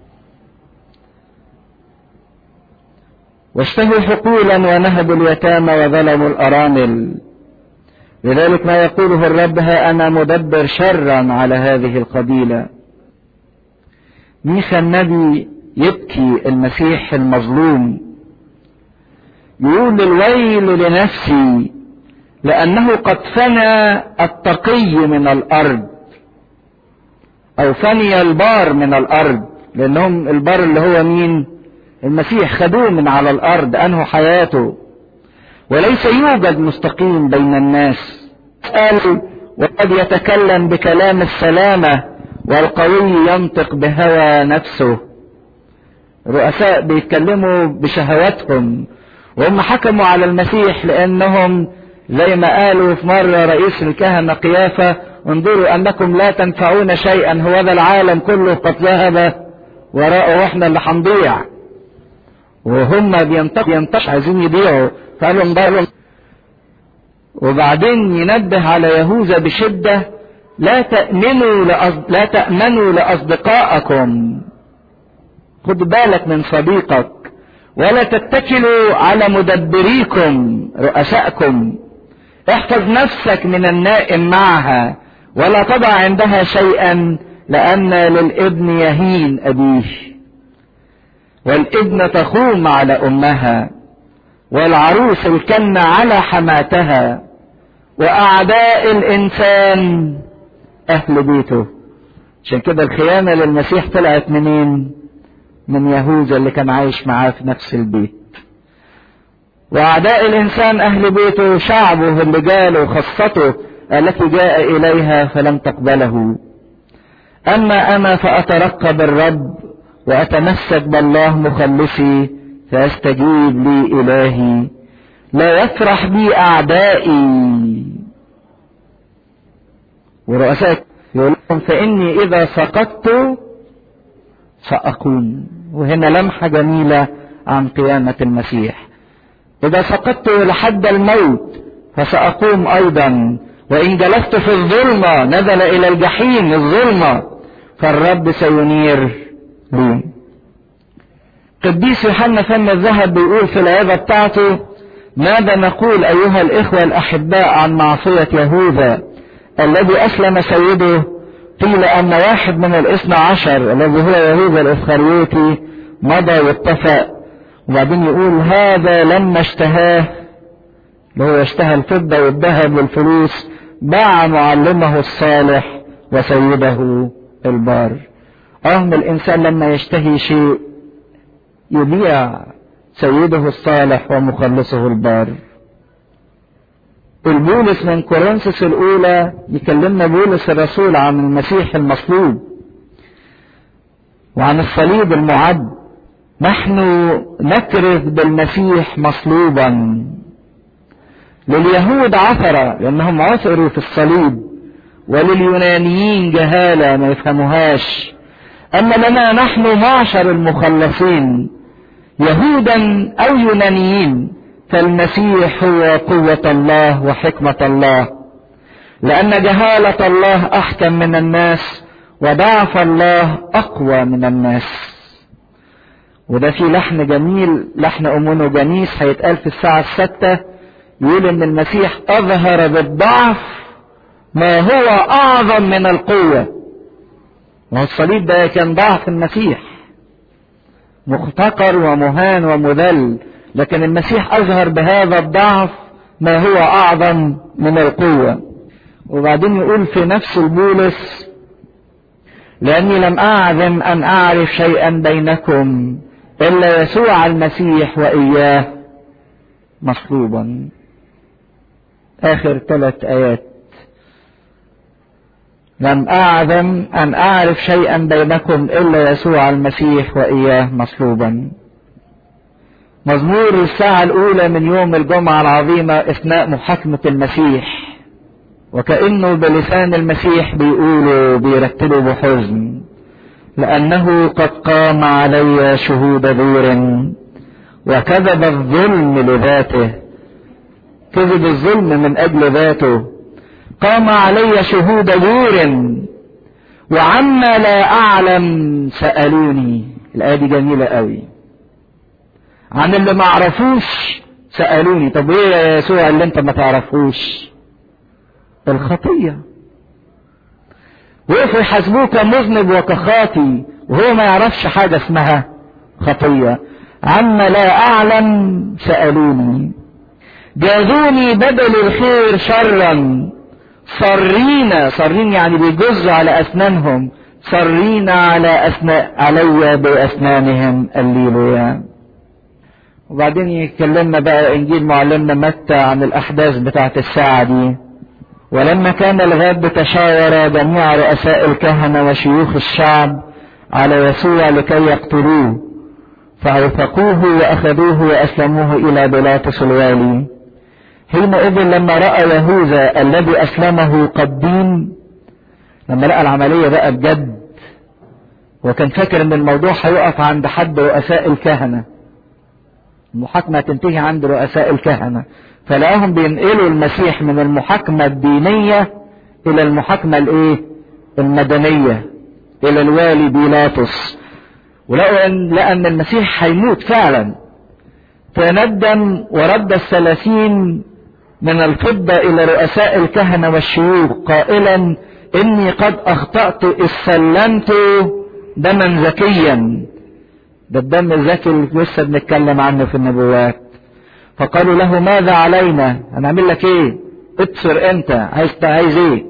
واشتهوا حقولا ونهبوا اليتامى وظلموا الأرامل لذلك ما يقوله الرب ها أنا مدبر شرا على هذه القبيلة ميخا النبي يبكي المسيح المظلوم يقول الويل لنفسي لأنه قد فنى التقي من الأرض أو فني البار من الأرض لأنهم البار اللي هو مين المسيح خدوه من على الأرض أنهوا حياته وليس يوجد مستقيم بين الناس قال وقد يتكلم بكلام السلامة والقوي ينطق بهوى نفسه رؤساء بيتكلموا بشهواتهم وهم حكموا على المسيح لأنهم زي ما قالوا في مرة رئيس الكهنة قيافة انظروا أنكم لا تنفعون شيئا هو ذا العالم كله قد ذهب وراءه واحنا اللي هنضيع وهم بينتقوا ينتقوا عايزين يبيعوا فقالوا انضروا وبعدين ينبه على يهوذا بشدة لا تأمنوا لأصد... لا تأمنوا لأصدقائكم خد بالك من صديقك ولا تتكلوا على مدبريكم رؤسائكم احفظ نفسك من النائم معها ولا تضع عندها شيئا لأن للابن يهين أبيه والابن تخوم على أمها والعروس الكن على حماتها وأعداء الإنسان أهل بيته عشان كده الخيانة للمسيح طلعت منين؟ من يهوذا اللي كان عايش معاه في نفس البيت وأعداء الإنسان أهل بيته شعبه اللي جاله خاصته التي جاء إليها فلم تقبله أما أنا فأترقب الرب وأتمسك بالله مخلصي فيستجيب لي إلهي لا يفرح بي أعدائي ورؤساء يقول لهم فإني إذا سقطت سأقوم وهنا لمحة جميلة عن قيامة المسيح إذا سقطت لحد الموت فسأقوم أيضا وإن جلست في الظلمة نزل إلى الجحيم الظلمة فالرب سينير لي قديس يوحنا فم الذهب بيقول في العظة بتاعته ماذا نقول أيها الإخوة الأحباء عن معصية يهوذا الذي أسلم سيده قيل أن واحد من الاثنى عشر الذي هو يهوذا الإسخريوطي مضى واتفق وبعدين يقول هذا لما اشتهاه اللي هو اشتهى الفضة والذهب والفلوس باع معلمه الصالح وسيده البار أهم الإنسان لما يشتهي شيء يبيع سيده الصالح ومخلصه البار البولس من كورنثوس الأولى يكلمنا بولس الرسول عن المسيح المصلوب وعن الصليب المعد نحن نكرز بالمسيح مصلوبا لليهود عثرة لأنهم عثروا في الصليب ولليونانيين جهالة ما يفهموهاش أما لنا نحن معشر المخلصين يهودا أو يونانيين فالمسيح هو قوة الله وحكمة الله لأن جهالة الله أحكم من الناس وضعف الله أقوى من الناس وده في لحن جميل لحن أمونو جميس هيتقال في الساعة الستة يقول إن المسيح أظهر بالضعف ما هو أعظم من القوة والصليب ده كان ضعف المسيح مختقر ومهان ومذل لكن المسيح أظهر بهذا الضعف ما هو أعظم من القوة وبعدين يقول في نفس البولس لأني لم أعزم أن أعرف شيئا بينكم إلا يسوع المسيح وإياه مصلوبا آخر ثلاث آيات لم أعزم أن أعرف شيئا بينكم إلا يسوع المسيح وإياه مصلوبا مزمور الساعة الأولى من يوم الجمعة العظيمة أثناء محاكمة المسيح وكأنه بلسان المسيح بيقولوا بيرتلوا بحزن لأنه قد قام علي شهود زور وكذب الظلم لذاته كذب الظلم من أجل ذاته قام علي شهود زور وعما لا أعلم سألوني الآية دي جميلة قوي عن اللي ما عرفوش سألوني طب ايه يا يسوع اللي انت ما تعرفوش الخطية وقفوا يحاسبوه كمذنب وكخاطي وهو ما يعرفش حاجة اسمها خطية عما لا أعلم سألوني جازوني بدل الخير شرا صرين صرين يعني بيجزوا على أسنانهم صرين على أسنان علي بأسنانهم الليلويا وبعدين يكلمنا بقى إنجيل معلمنا متى عن الأحداث بتاعت الساعة دي ولما كان الغاب تشاور جميع رؤساء الكهنة وشيوخ الشعب على يسوع لكي يقتلوه فأوثقوه وأخذوه وأسلموه إلى بيلاطس الوالي حينئذ لما رأى يهوذا الذي أسلمه قديم لما لقى العملية بقى بجد وكان فاكر ان الموضوع هيقف عند حد رؤساء الكهنة المحاكمة تنتهي عند رؤساء الكهنة فلاهم بينقلوا المسيح من المحاكمة الدينية إلى المحاكمة الإيه؟ المدنية إلى الوالي بيلاطس ولقوا إن لقى إن المسيح هيموت فعلا فندم ورد الثلاثين من الفضة إلى رؤساء الكهنة والشيوخ قائلا إني قد أخطأت إذ سلمت دما زكيا ده الدم الزكي اللي لسه بنتكلم عنه في النبوات فقالوا له ماذا علينا هنعمل لك ايه ابصر انت عايز عايز ايه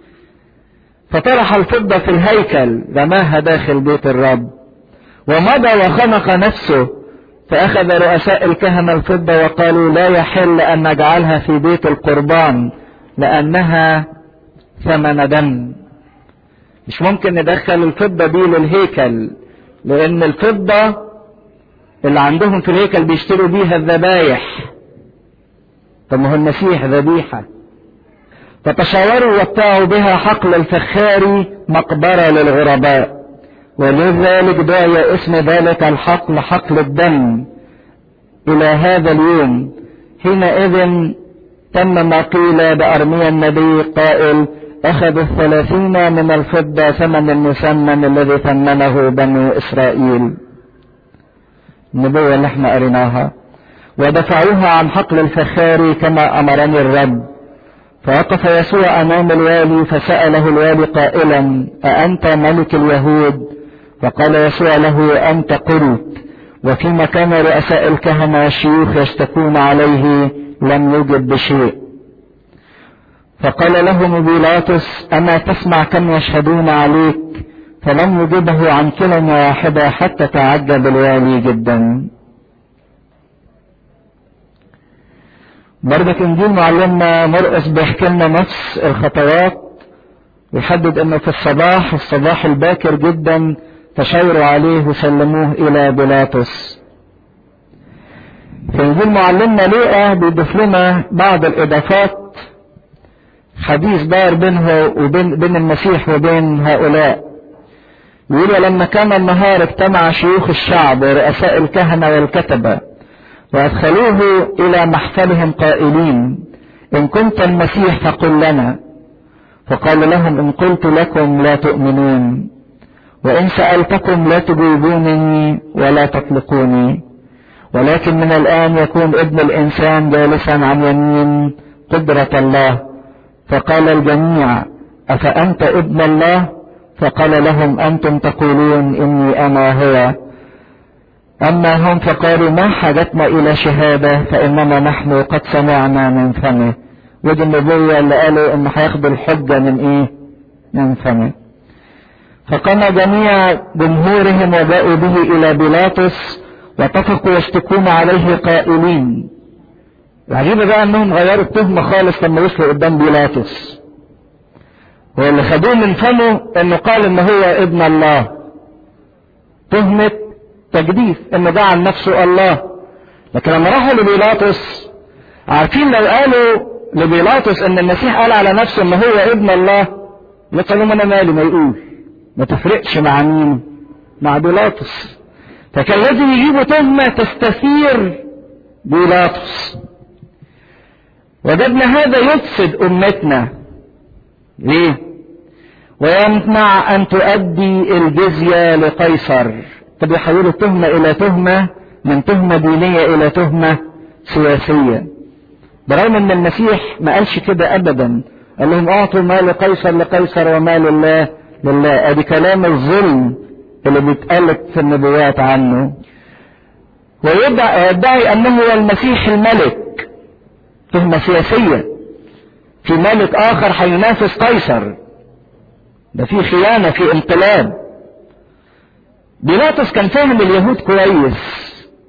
فطرح الفضة في الهيكل رماها داخل بيت الرب ومضى وخنق نفسه فأخذ رؤساء الكهنة الفضة وقالوا لا يحل أن نجعلها في بيت القربان لأنها ثمن دم مش ممكن ندخل الفضة دي للهيكل لان الفضة اللي عندهم في الهيكل بيشتروا بيها الذبايح طب ما هو المسيح ذبيحة فتشاوروا وابتاعوا بها حقل الفخاري مقبرة للغرباء ولذلك دعي اسم ذلك الحقل حقل الدم إلى هذا اليوم حينئذ تم ما قيل بأرميا النبي قائل أخذ الثلاثين من الفضة ثمن المسمن الذي ثمنه بنو إسرائيل النبوة اللي احنا قريناها ودفعوها عن حقل الفخاري كما أمرني الرب فوقف يسوع أمام الوالي فسأله الوالي قائلا أأنت ملك اليهود فقال يسوع له أنت قلت وفيما كان رؤساء الكهنة والشيوخ يشتكون عليه لم يجب بشيء فقال لهم بيلاطس أما تسمع كم يشهدون عليك فلم يجبه عن كلمة واحدة حتى تعجب الوالي جدا برضك انجيل معلمنا مرقس بيحكي لنا نفس الخطوات ويحدد انه في الصباح الصباح الباكر جدا تشاوروا عليه وسلموه الى بيلاطس في انجيل معلمنا لوقا بيضيف لنا بعض الاضافات حديث دار بينه وبين بين المسيح وبين هؤلاء يقول لما كان النهار اجتمع شيوخ الشعب ورؤساء الكهنة والكتبة وأدخلوه إلى محفلهم قائلين إن كنت المسيح فقل لنا فقال لهم إن قلت لكم لا تؤمنون وإن سألتكم لا تجيبونني ولا تطلقوني ولكن من الآن يكون ابن الإنسان جالسا عن يمين قدرة الله فقال الجميع أفأنت ابن الله فقال لهم أنتم تقولون إني أنا هو أما هم فقالوا ما حاجتنا إلى شهادة فإنما نحن قد سمعنا من فمه ودي النبوة اللي قالوا إن هياخدوا الحجة من إيه؟ من فمه فقام جميع جمهورهم وجاءوا به إلى بيلاطس واتفقوا يشتكون عليه قائلين العجيبة بقى انهم غيروا التهمة خالص لما وصلوا قدام بيلاطس هو اللي خدوه من فمه انه قال ان هو ابن الله تهمة تجديف انه ده عن نفسه الله لكن لما راحوا لبيلاطس عارفين لو قالوا لبيلاطس ان المسيح قال على نفسه ان هو ابن الله قالوا انا مالي ما يقول ما تفرقش مع مين مع بيلاطس فكان لازم يجيبوا تهمة تستثير بيلاطس وجدنا هذا يفسد امتنا ليه ويمنع ان تؤدي الجزية لقيصر طب يحولوا التهمة الى تهمة من تهمة دينية الى تهمة سياسية برغم ان المسيح ما قالش كده ابدا قال لهم اعطوا ما لقيصر لقيصر وما لله لله ادي كلام الظلم اللي بيتقالت في النبوات عنه ويدعي انه هو المسيح الملك تهمة سياسية في ملك اخر هينافس قيصر ده في خيانة في انقلاب بيلاطس كان فاهم اليهود كويس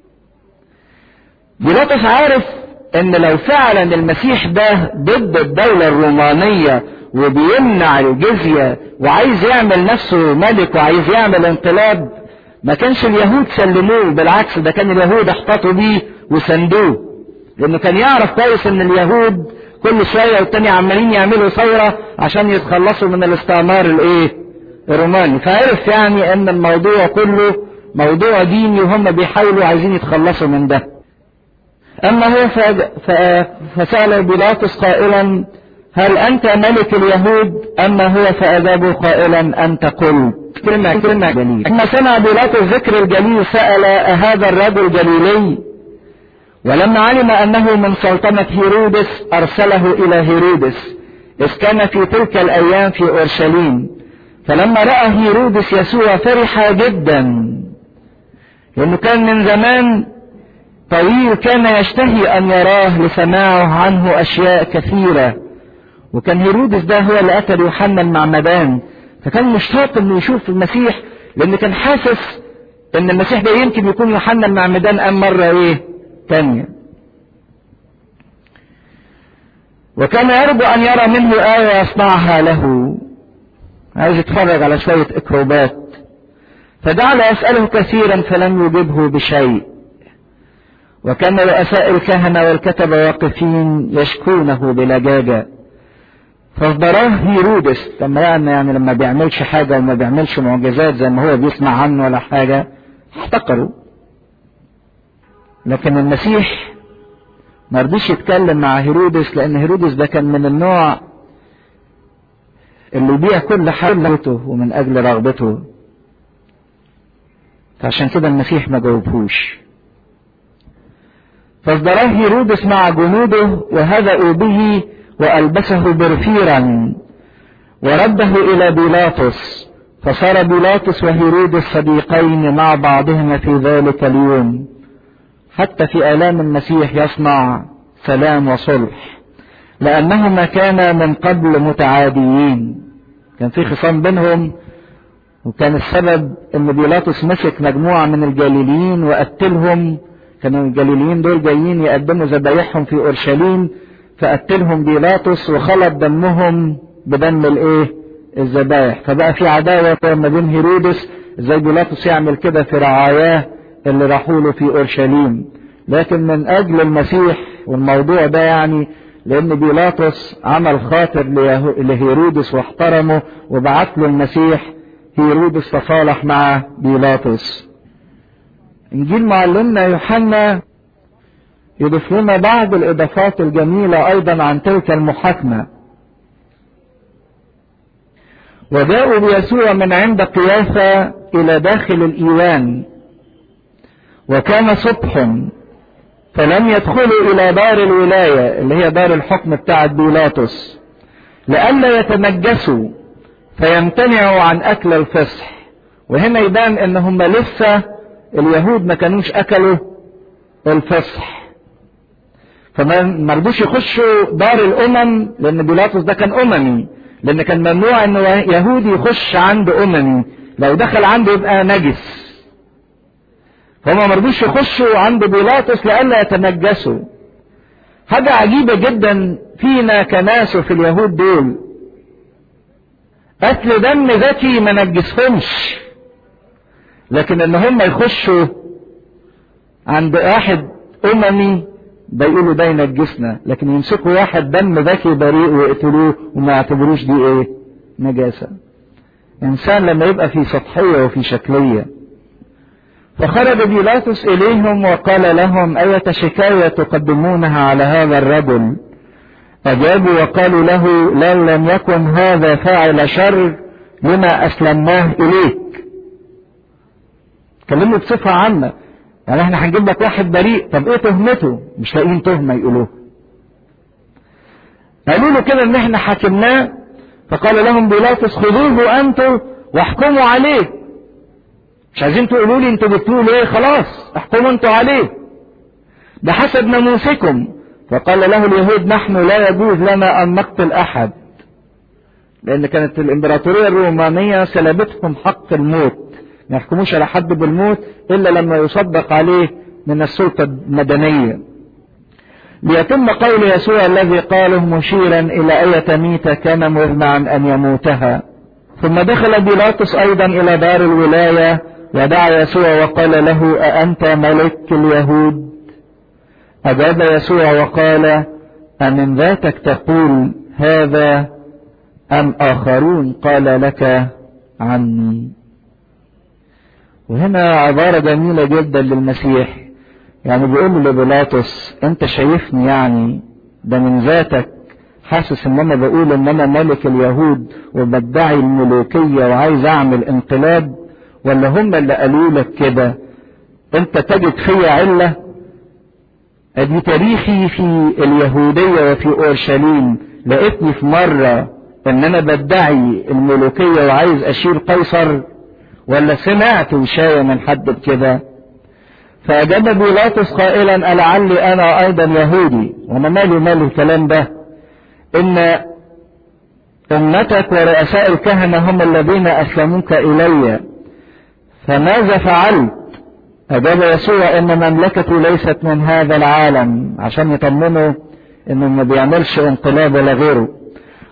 بيلاطس عارف ان لو فعلا المسيح ده ضد الدولة الرومانية وبيمنع الجزية وعايز يعمل نفسه ملك وعايز يعمل انقلاب ما كانش اليهود سلموه بالعكس ده كان اليهود احتطوا بيه وسندوه لانه كان يعرف كويس ان اليهود كل شوية والتاني عمالين يعملوا ثورة عشان يتخلصوا من الاستعمار الايه الروماني فعرف يعني ان الموضوع كله موضوع ديني وهم بيحاولوا عايزين يتخلصوا من ده اما هو فسأل بيلاطس قائلا هل انت ملك اليهود اما هو فاجابه قائلا انت قلت كلمة كلمة جليل لما سمع بيلاطس ذكر الجليل سأل أهذا الرجل جليلي ولما علم أنه من سلطنة هيرودس أرسله إلى هيرودس إذ كان في تلك الأيام في أورشليم فلما رأى هيرودس يسوع فرح جدا لأنه كان من زمان طويل كان يشتهي أن يراه لسماعه عنه أشياء كثيرة وكان هيرودس ده هو اللي قتل يوحنا المعمدان فكان مشتاق انه يشوف المسيح لان كان حاسس ان المسيح ده يمكن يكون يوحنا المعمدان قام مرة ايه تانية وكان يرجو ان يرى منه آية يصنعها له عايز يتفرج على شوية اكروبات فجعل يسأله كثيرا فلم يجبه بشيء وكان رؤساء الكهنة والكتبة واقفين يشكونه بلجاجة فاصدراه هيرودس لما يعني, يعني لما بيعملش حاجة وما بيعملش معجزات زي ما هو بيسمع عنه ولا حاجة احتقروا لكن المسيح ما رضيش يتكلم مع هيرودس لان هيرودس ده كان من النوع اللي يبيع كل حاجته ومن اجل رغبته فعشان كده المسيح ما جاوبهوش فاصدراه هيرودس مع جنوده وهدأوا به وألبسه برفيرا ورده إلى بيلاطس فصار بيلاطس وهيرودس صديقين مع بعضهما في ذلك اليوم حتى في آلام المسيح يصنع سلام وصلح لأنهما كانا من قبل متعاديين كان في خصام بينهم وكان السبب ان بيلاطس مسك مجموعة من الجليليين وقتلهم كانوا الجليليين دول جايين يقدموا ذبايحهم في اورشليم فقتلهم بيلاطس وخلط دمهم بدم الايه الذبايح فبقى في عداوة ما بين هيرودس ازاي بيلاطس يعمل كده في رعاياه اللي راحوا له في اورشليم لكن من اجل المسيح والموضوع ده يعني لان بيلاطس عمل خاطر لهيرودس واحترمه وبعت له المسيح هيرودس تصالح مع بيلاطس انجيل معلمنا يوحنا يضيف لنا بعض الاضافات الجميله ايضا عن تلك المحاكمه وجاءوا بيسوع من عند قيافه الى داخل الايوان وكان صبح فلم يدخلوا الى دار الولايه اللي هي دار الحكم بتاعه بيلاطس لئلا يتنجسوا فيمتنعوا عن اكل الفصح وهنا يبان ان هم لسه اليهود ما كانوش اكلوا الفصح فما رضوش يخشوا دار الامم لان بيلاطس ده كان اممي لان كان ممنوع انه يهودي يخش عند اممي لو دخل عنده يبقى نجس فهم ما رضوش يخشوا عند بيلاطس لئلا يتنجسوا حاجة عجيبة جدا فينا كناس وفي اليهود دول قتل دم ذكي ما نجسهمش لكن ان هم يخشوا عند واحد اممي ده يقولوا ده ينجسنا لكن يمسكوا واحد دم ذكي بريء ويقتلوه وما يعتبروش دي ايه نجاسة انسان لما يبقى في سطحية وفي شكلية فخرج بيلاطس اليهم وقال لهم اية شكاية تقدمونها على هذا الرجل أجابوا وقالوا له لو لم يكن هذا فاعل شر لما أسلمناه إليك كلمه بصفة عامة يعني احنا هنجيب لك واحد بريء طب ايه تهمته مش لاقيين تهمة يقولوها قالوا له كده ان احنا حاكمناه فقال لهم بيلاطس خذوه انتم واحكموا عليه مش عايزين تقولوا لي انتوا جبتوه ليه خلاص احكموا انتوا عليه بحسب ناموسكم فقال له اليهود نحن لا يجوز لنا ان نقتل احد لان كانت الامبراطوريه الرومانيه سلبتهم حق الموت ما يحكموش على حد بالموت الا لما يصدق عليه من السلطه المدنيه ليتم قول يسوع الذي قاله مشيرا الى اية ميتة كان مزمعا ان يموتها ثم دخل بيلاطس ايضا الى دار الولاية ودعا يسوع وقال له أأنت ملك اليهود أجاب يسوع وقال أمن ذاتك تقول هذا أم آخرون قال لك عني وهنا عبارة جميلة جدا للمسيح يعني بيقول لبيلاطس انت شايفني يعني ده من ذاتك حاسس ان انا بقول ان انا ملك اليهود وبدعي الملوكية وعايز اعمل انقلاب ولا هم اللي قالوا لك كده انت تجد فيا علة ادي تاريخي في اليهودية وفي اورشليم لقيتني في مرة ان انا بدعي الملوكية وعايز اشير قيصر ولا سمعت وشاية من حد بكده فاجاب بيلاطس قائلا ألعلي انا ايضا يهودي وانا مالي مال الكلام ده ان امتك ورؤساء الكهنة هم الذين اسلموك الي فماذا فعلت أجاب يسوع إن مملكته ليست من هذا العالم عشان يطمنوا إنه ما بيعملش انقلاب ولا غيره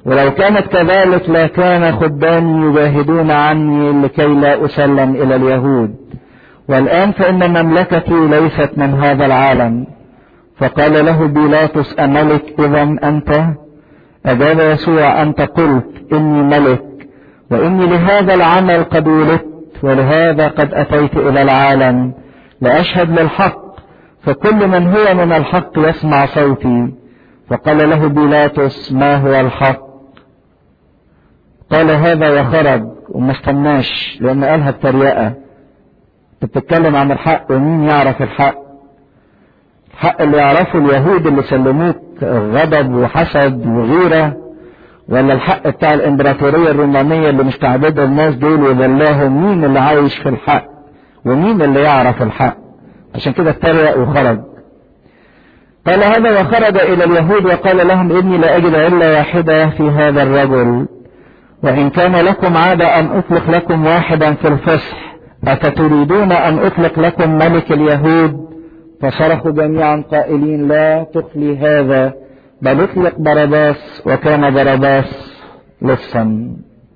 ولو كانت كذلك لكان خدامي يجاهدون عني لكي لا أسلم إلى اليهود والآن فإن مملكتي ليست من هذا العالم فقال له بيلاطس أملك إذا أنت أجاب يسوع أنت قلت إني ملك وإني لهذا العمل قد ولدت ولهذا قد أتيت إلى العالم لأشهد للحق فكل من هو من الحق يسمع صوتي فقال له بيلاطس ما هو الحق قال هذا وخرج وما استناش لأن قالها بتريقة انت بتتكلم عن الحق ومين يعرف الحق الحق اللي يعرفه اليهود اللي سلموك غضب وحسد وغيرة ولا الحق بتاع الامبراطورية الرومانية اللي مستعبدة الناس دول وذلاهم مين اللي عايش في الحق ومين اللي يعرف الحق عشان كده اتريق وخرج قال هذا وخرج إلى اليهود وقال لهم إني لا أجد إلا واحدة في هذا الرجل وإن كان لكم عادة أن أطلق لكم واحدا في الفصح أفتريدون أن أطلق لكم ملك اليهود فصرخوا جميعا قائلين لا تخلي هذا بل اطلق برداس وكان برداس لصا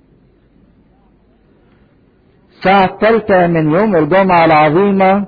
الساعة الثالثة من يوم الجمعة العظيمة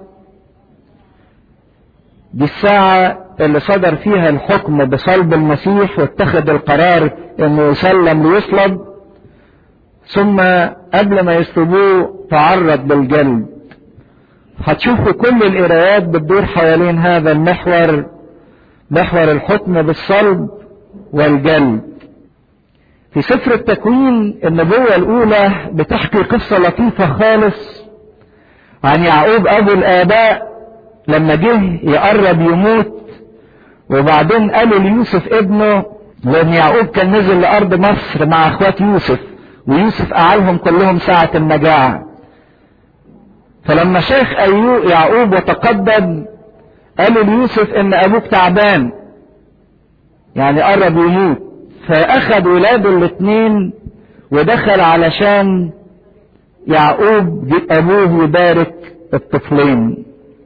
دي الساعة اللي صدر فيها الحكم بصلب المسيح واتخذ القرار انه يسلم ليصلب ثم قبل ما يصلبوه تعرض بالجلد هتشوفوا كل القرايات بتدور حوالين هذا المحور محور الحكم بالصلب والجلد في سفر التكوين النبوة الأولى بتحكي قصة لطيفة خالص عن يعقوب أبو الآباء لما جه يقرب يموت وبعدين قالوا ليوسف ابنه لأن يعقوب كان نزل لأرض مصر مع إخوات يوسف ويوسف قعلهم كلهم ساعة المجاعة فلما شيخ أيوب يعقوب وتقدم قالوا ليوسف ان ابوك تعبان يعني قرب يموت فاخذ ولاده الاثنين ودخل علشان يعقوب ابوه يبارك الطفلين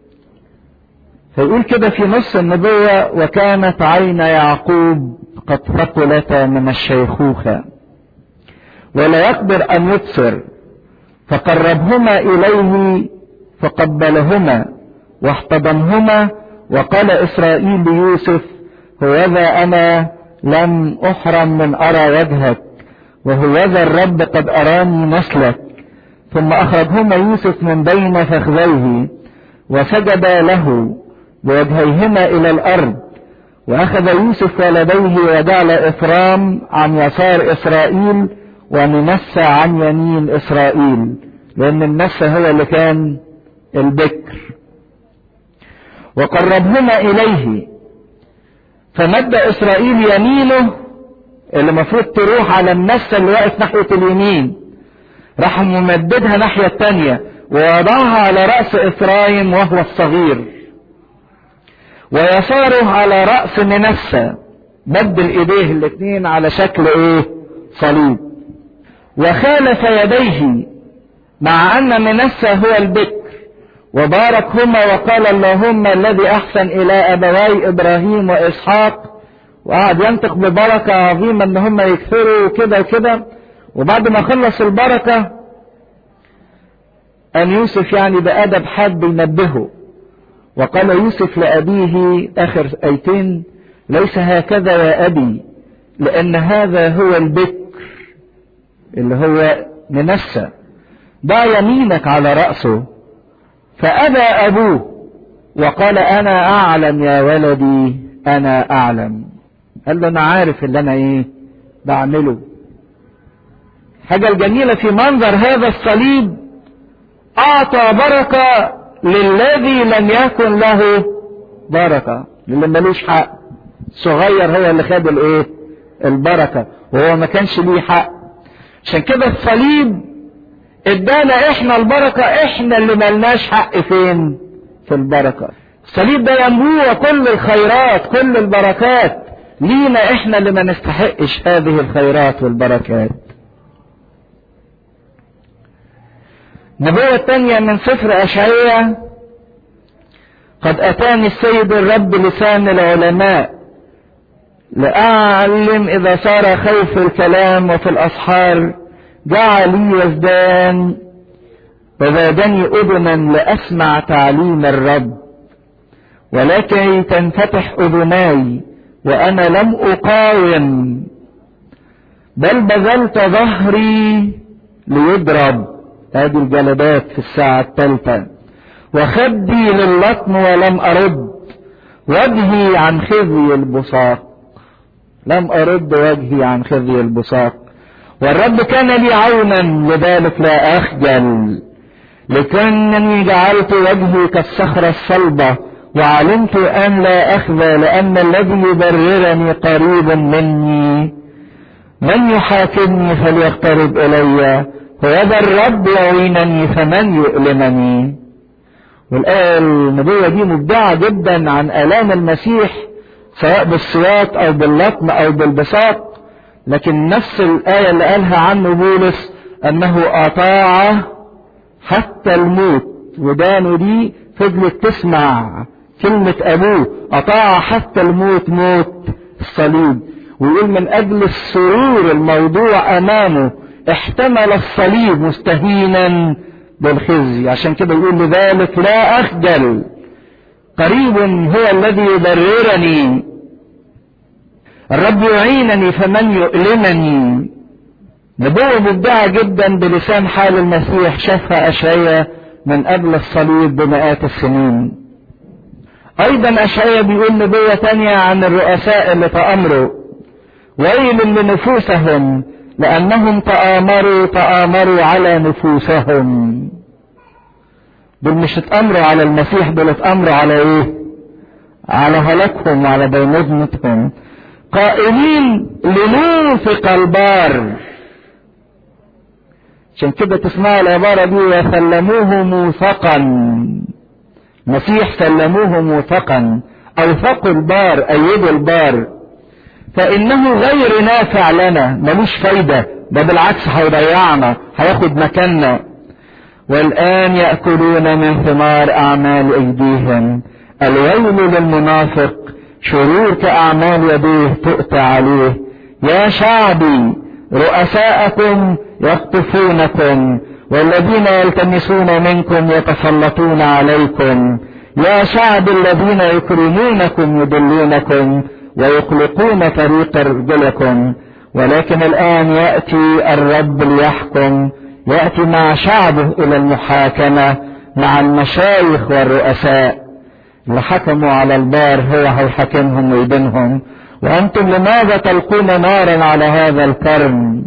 فيقول كده في نص النبوة وكانت عين يعقوب قد ثقلتا من الشيخوخة ولا يقدر ان يبصر فقربهما اليه فقبلهما واحتضنهما وقال إسرائيل ليوسف هوذا أنا لم أحرم من أرى وجهك وهوذا الرب قد أراني نسلك ثم أخرجهما يوسف من بين فخذيه وسجد له بوجهيهما إلى الأرض وأخذ يوسف ولديه وجعل إفرام عن يسار إسرائيل ومنسى عن يمين إسرائيل لأن النسى هو اللي كان البكر وقربهما إليه فمد إسرائيل يمينه اللي المفروض تروح على النسة اللي واقف ناحية اليمين راح ممددها ناحية التانية ووضعها على رأس إفرايم وهو الصغير ويساره على رأس منسى مد الإيديه الاثنين على شكل ايه صليب وخالف يديه مع أن منسى هو البكر وباركهما وقال اللهم الذي احسن الى ابوي ابراهيم واسحاق وقعد ينطق ببركة عظيمة ان هم يكثروا كده وكده وبعد ما خلص البركة ان يوسف يعني بأدب حد ينبهه وقال يوسف لأبيه آخر آيتين ليس هكذا يا أبي لأن هذا هو البكر اللي هو منسى ضع يمينك على رأسه فأبى أبوه وقال أنا أعلم يا ولدي أنا أعلم قال له أنا عارف اللي أنا إيه بعمله حاجة الجميلة في منظر هذا الصليب أعطى بركة للذي لم يكن له بركة للي ملوش حق صغير هو اللي خد الايه البركة وهو ما كانش ليه حق عشان كده الصليب ادانا احنا البركة احنا اللي ملناش حق فين في البركة الصليب ده ينبوع كل الخيرات كل البركات لينا احنا اللي ما نستحقش هذه الخيرات والبركات النبوة الثانية من سفر أشعية قد أتاني السيد الرب لسان العلماء لأعلم إذا صار خوف الكلام وفي الأسحار جعلي يزدان وزادني أذنا لأسمع تعليم الرب ولكي تنفتح أذناي وأنا لم أقاوم بل بذلت ظهري ليضرب هذه الجلدات في الساعة الثالثة وخدي للطم ولم أرد وجهي عن خزي البصاق لم أرد وجهي عن خزي البصاق والرب كان لي عونا لذلك لا أخجل لكنني جعلت وجهي كالصخرة الصلبة وعلمت أن لا أخذى لأن الذي يبررني قريب مني من يحاكمني فليقترب إلي وهذا الرب يعينني فمن يؤلمني والآية النبوة دي مبدعة جدا عن آلام المسيح سواء بالسواك أو باللطم أو بالبساط لكن نفس الآية اللي قالها عنه بولس أنه أطاع حتى الموت ودانه دي فضلت تسمع كلمة أبوه أطاع حتى الموت موت الصليب ويقول من أجل السرور الموضوع أمامه احتمل الصليب مستهينا بالخزي عشان كده يقول لذلك لا أخجل قريب هو الذي يبررني الرب يعينني فمن يؤلمني نبوة مبدعة جدا بلسان حال المسيح شافها أشعية من قبل الصليب بمئات السنين أيضا أشعية بيقول نبوة تانية عن الرؤساء اللي تأمروا ويل لنفوسهم لأنهم تآمروا تآمروا على نفوسهم دول مش اتأمروا على المسيح دول اتأمروا على ايه على هلاكهم وعلى بينظمتهم قائلين لنوفق البار عشان كده تسمعوا العبارة دي وسلموه موثقا مسيح سلموه موثقا أوثقوا البار أيدوا البار فإنه غير نافع لنا ملوش فايدة ده بالعكس هيضيعنا هياخد مكاننا والآن يأكلون من ثمار أعمال أيديهم الويل للمنافق شرور كأعمال يديه تؤتى عليه يا شعبي رؤساءكم يخطفونكم والذين يلتمسون منكم يتسلطون عليكم يا شعب الذين يكرمونكم يضلونكم ويخلقون طريق رجلكم ولكن الآن يأتي الرب ليحكم يأتي مع شعبه إلى المحاكمة مع المشايخ والرؤساء اللي حكموا على البار هو هيحاكمهم ويدينهم وأنتم لماذا تلقون نارا على هذا الكرم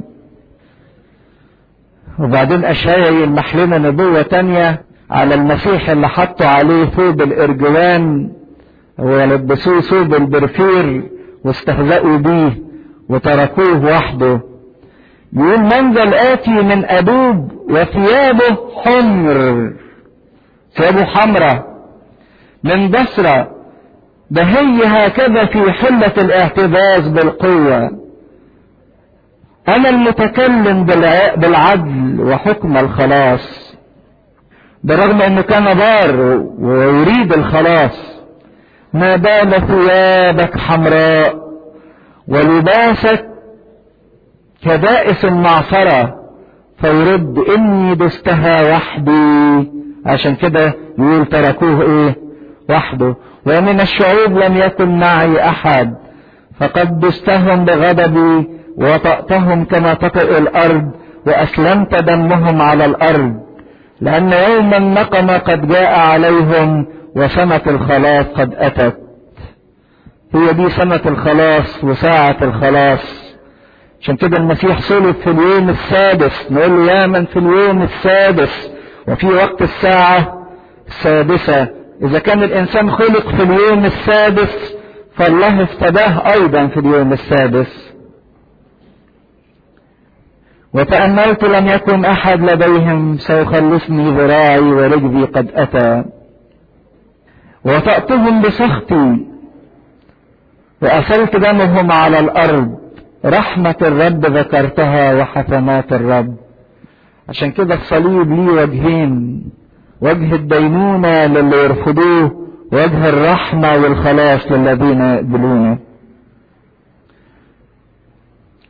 وبعدين أشعيا يلمح لنا نبوة تانية على المسيح اللي حطوا عليه ثوب الإرجوان ولبسوه ثوب البرفير واستهزأوا بيه وتركوه وحده يقول من ذا الآتي من أدوب وثيابه حمر ثيابه حمرة من بصرة ده هي هكذا في حلة الاعتزاز بالقوة أنا المتكلم بالعدل وحكم الخلاص برغم أنه كان بار ويريد الخلاص ما بال ثيابك حمراء ولباسك كدائس معصرة فيرد إني دستها وحدي عشان كده يقول تركوه إيه وحده ومن الشعوب لم يكن معي أحد فقد دستهم بغضبي وطأتهم كما تطئ الأرض وأسلمت دمهم على الأرض لأن يوم النقم قد جاء عليهم وسنة الخلاص قد أتت هي دي سنة الخلاص وساعة الخلاص عشان كده المسيح صلب في اليوم السادس نقول له يا من في اليوم السادس وفي وقت الساعة السادسة إذا كان الإنسان خلق في اليوم السادس فالله افتداه أيضا في اليوم السادس وتأملت لم يكن أحد لديهم سيخلصني ذراعي ورجلي قد أتى وطأتهم بسخطي وأسلت دمهم على الأرض رحمة الرب ذكرتها وحسنات الرب عشان كده الصليب ليه وجهين وجه الدينونة للي يرفضوه وجه الرحمة والخلاص للذين يقبلونه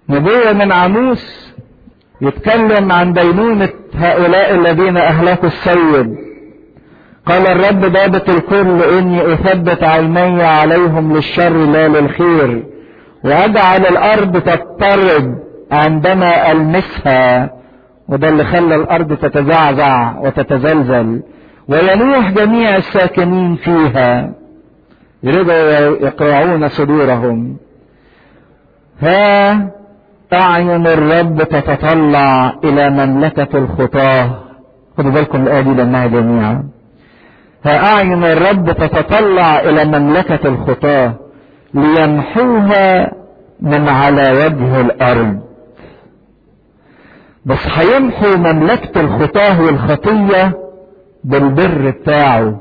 نبوة من عموس يتكلم عن دينونة هؤلاء الذين أهلكوا السيد قال الرب ضابط الكل إني أثبت عيني عليهم للشر لا للخير وأجعل الأرض تضطرب عندما ألمسها وده اللي خلى الأرض تتزعزع وتتزلزل وينوح جميع الساكنين فيها يرجعوا يقرعون صدورهم ها أعين الرب تتطلع إلى مملكة الخطاة خدوا بالكم الآية دي لأنها جميعا ها أعين الرب تتطلع إلى مملكة الخطاة ليمحوها من على وجه الأرض بس هيمحوا مملكة الخطاة والخطية بالبر بتاعه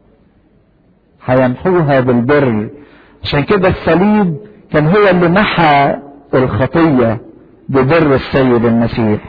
هيمحوها بالبر عشان كده الصليب كان هو اللي محى الخطية ببر السيد المسيح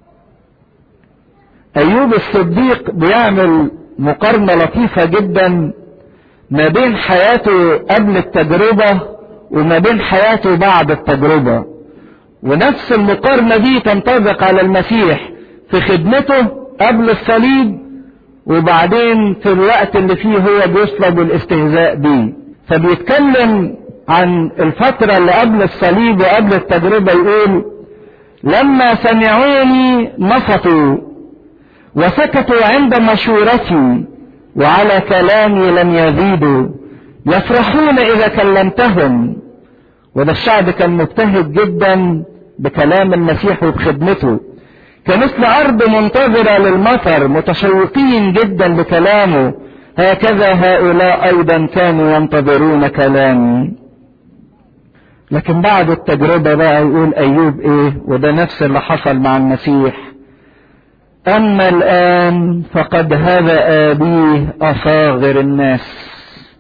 أيوب الصديق بيعمل مقارنة لطيفة جدا ما بين حياته قبل التجربة وما بين حياته بعد التجربة ونفس المقارنة دي تنطبق على المسيح في خدمته قبل الصليب وبعدين في الوقت اللي فيه هو بيصلب والاستهزاء بيه فبيتكلم عن الفترة اللي قبل الصليب وقبل التجربة يقول لما سمعوني نفطوا وسكتوا عند مشورتي وعلى كلامي لم يزيدوا يفرحون إذا كلمتهم وده الشعب كان مجتهد جدا بكلام المسيح وبخدمته كمثل أرض منتظرة للمطر متشوقين جدا بكلامه هكذا هؤلاء أيضا كانوا ينتظرون كلامي لكن بعد التجربة بقى يقول أيوب إيه وده نفس اللي حصل مع المسيح أما الآن فقد هذا أبيه أصاغر الناس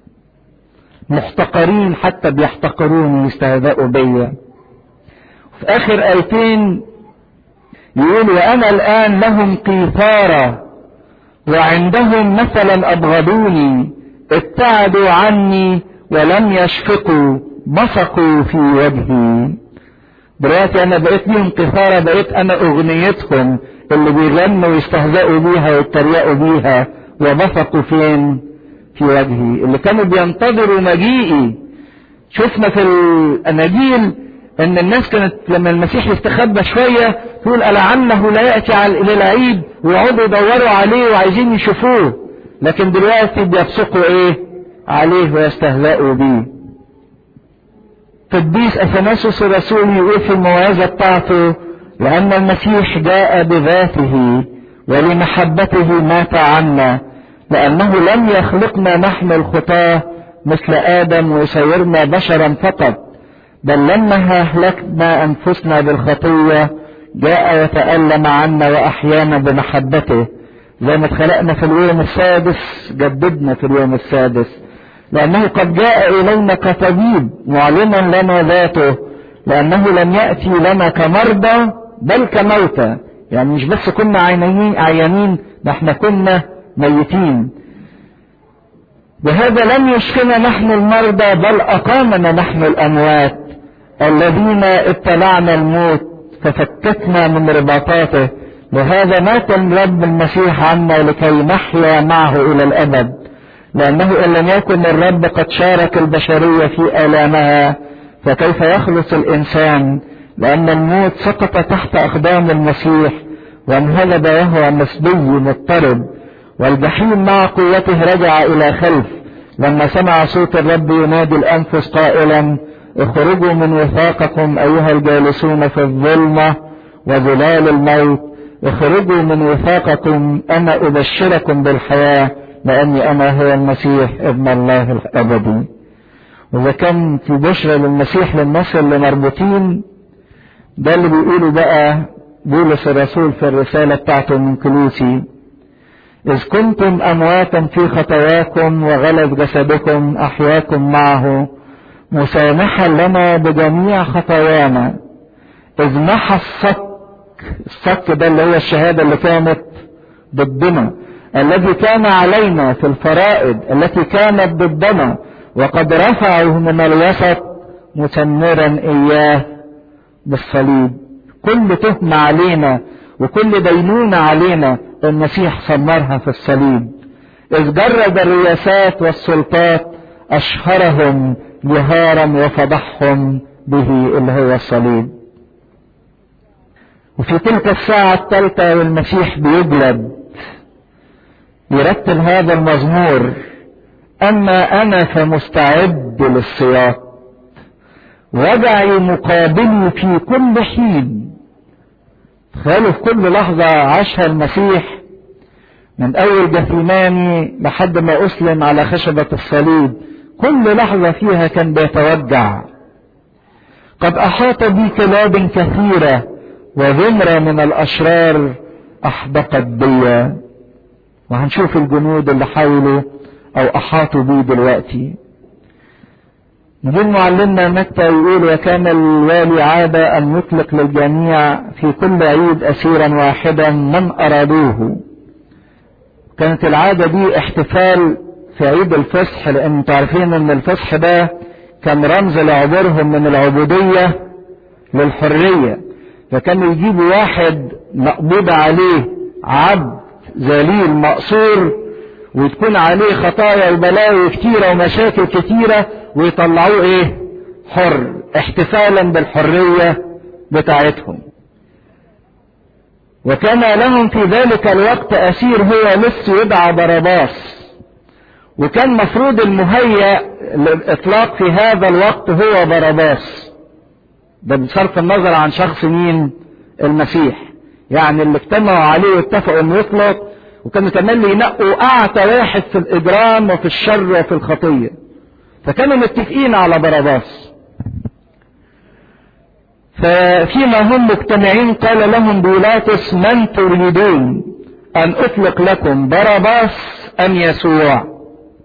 محتقرين حتى بيحتقرون ويستهزئوا بيا في آخر آيتين يقول وأنا الآن لهم قيثارة وعندهم مثلا أبغضوني ابتعدوا عني ولم يشفقوا بصقوا في وجهي دلوقتي انا بقيت ليهم قثارة بقيت انا اغنيتهم اللي بيغنوا ويستهزئوا بيها ويتريقوا بيها وبصقوا فين في وجهي اللي كانوا بينتظروا مجيئي شفنا في الاناجيل ان الناس كانت لما المسيح يستخبى شوية تقول ألعله لا يأتي الى العيد ويقعدوا يدوروا عليه وعايزين يشوفوه لكن دلوقتي بيبصقوا ايه عليه ويستهزئوا بيه قديس اثناسوس الرسول يقول في الموعظه بتاعته لان المسيح جاء بذاته ولمحبته مات عنا لانه لم يخلقنا نحن الخطاه مثل ادم ويصيرنا بشرا فقط بل لما اهلكنا انفسنا بالخطيه جاء يتالم عنا واحيانا بمحبته زي ما اتخلقنا في اليوم السادس جددنا في اليوم السادس لأنه قد جاء إلينا كطبيب معلما لنا ذاته لأنه لم يأتي لنا كمرضى بل كموتى يعني مش بس كنا عيانين عيانين ده احنا كنا ميتين بهذا لم يشفنا نحن المرضى بل أقامنا نحن الأموات الذين ابتلعنا الموت ففكتنا من رباطاته وهذا مات الرب المسيح عنا لكي نحيا معه إلى الأبد لأنه إن لم يكن الرب قد شارك البشرية في آلامها فكيف يخلص الإنسان لأن الموت سقط تحت أقدام المسيح وانهلب وهو مسبي مضطرب والجحيم مع قوته رجع إلى خلف لما سمع صوت الرب ينادي الأنفس قائلا اخرجوا من وثاقكم أيها الجالسون في الظلمة وظلال الموت اخرجوا من وثاقكم أنا أبشركم بالحياة لأني أنا هو المسيح ابن الله الأبدي وإذا كان في بشرى للمسيح للناس اللي مربوطين ده اللي بيقوله بقى بولس الرسول في الرسالة بتاعته من كلوسي إذ كنتم أمواتا في خطاياكم وغلظ جسدكم أحياكم معه مسامحا لنا بجميع خطايانا إذ محى الصك الصك ده اللي هو الشهادة اللي كانت ضدنا الذي كان علينا في الفرائض التي كانت ضدنا وقد رفعه من الوسط مسمرا اياه بالصليب كل تهمة علينا وكل دينونة علينا المسيح ثمرها في الصليب إذ جرد الرياسات والسلطات أشهرهم جهارا وفضحهم به اللي هو الصليب وفي تلك الساعة الثالثة والمسيح بيجلد يرتل هذا المزمور أما أنا فمستعد للسياق وجعي مقابلي في كل حين تخيلوا في كل لحظة عاشها المسيح من أول جثيماني لحد ما أسلم على خشبة الصليب كل لحظة فيها كان بيتوجع قد أحاط بي كلاب كثيرة وذمرة من الأشرار أحبقت بي وهنشوف الجنود اللي حاولوا أو أحاطوا بيه دلوقتي نجيب معلمنا متى يقول وكان الوالي عادة أن يطلق للجميع في كل عيد أسيرا واحدا من أرادوه كانت العادة دي احتفال في عيد الفصح لأن انتوا عارفين أن الفصح ده كان رمز لعبورهم من العبودية للحرية فكانوا يجيبوا واحد مقبوض عليه عبد ذليل مقصور وتكون عليه خطايا وبلاوي كتيرة ومشاكل كتيرة ويطلعوه ايه حر احتفالا بالحرية بتاعتهم وكان لهم في ذلك الوقت اسير هو لص يدعى باراباس وكان مفروض المهيأ للاطلاق في هذا الوقت هو باراباس ده بصرف النظر عن شخص مين المسيح يعني اللي اجتمعوا عليه واتفقوا انه يطلق وكانوا كمان ينقوا اعتى واحد في الاجرام وفي الشر وفي الخطيه فكانوا متفقين على باراباس ففيما هم مجتمعين قال لهم بيلاطس من تريدون ان اطلق لكم باراباس ام يسوع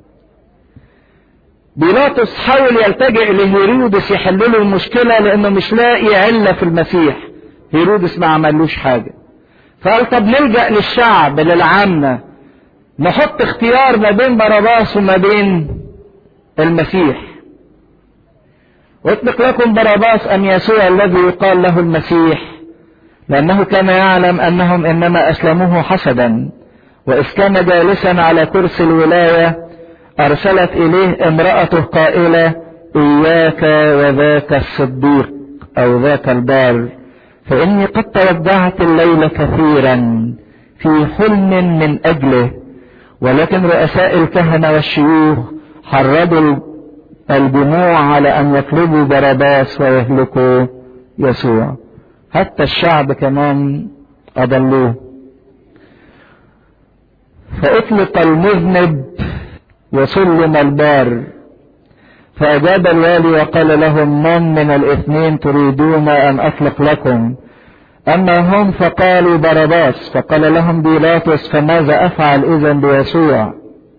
بيلاطس حاول يلتجئ لهيرودس يحل له المشكلة لانه مش لاقي علة في المسيح هيرودس ما عملوش حاجة فقال طب نلجأ للشعب للعامة نحط اختيار ما بين باراباس وما بين المسيح واطلق لكم باراباس ام يسوع الذي يقال له المسيح لانه كان يعلم انهم انما اسلموه حسدا واذ كان جالسا على كرسي الولايه ارسلت اليه امراته قائله اياك وذاك الصديق او ذاك البار فاني قد تودعت الليل كثيرا في حلم من اجله ولكن رؤساء الكهنه والشيوخ حرضوا الجموع على ان يطلبوا باراباس ويهلكوا يسوع حتى الشعب كمان اضلوه فاطلق المذنب وسلم البار فاجاب الوالي وقال لهم من من الاثنين تريدون ان اطلق لكم اما هم فقالوا باراباس فقال لهم بيلاطس فماذا افعل اذا بيسوع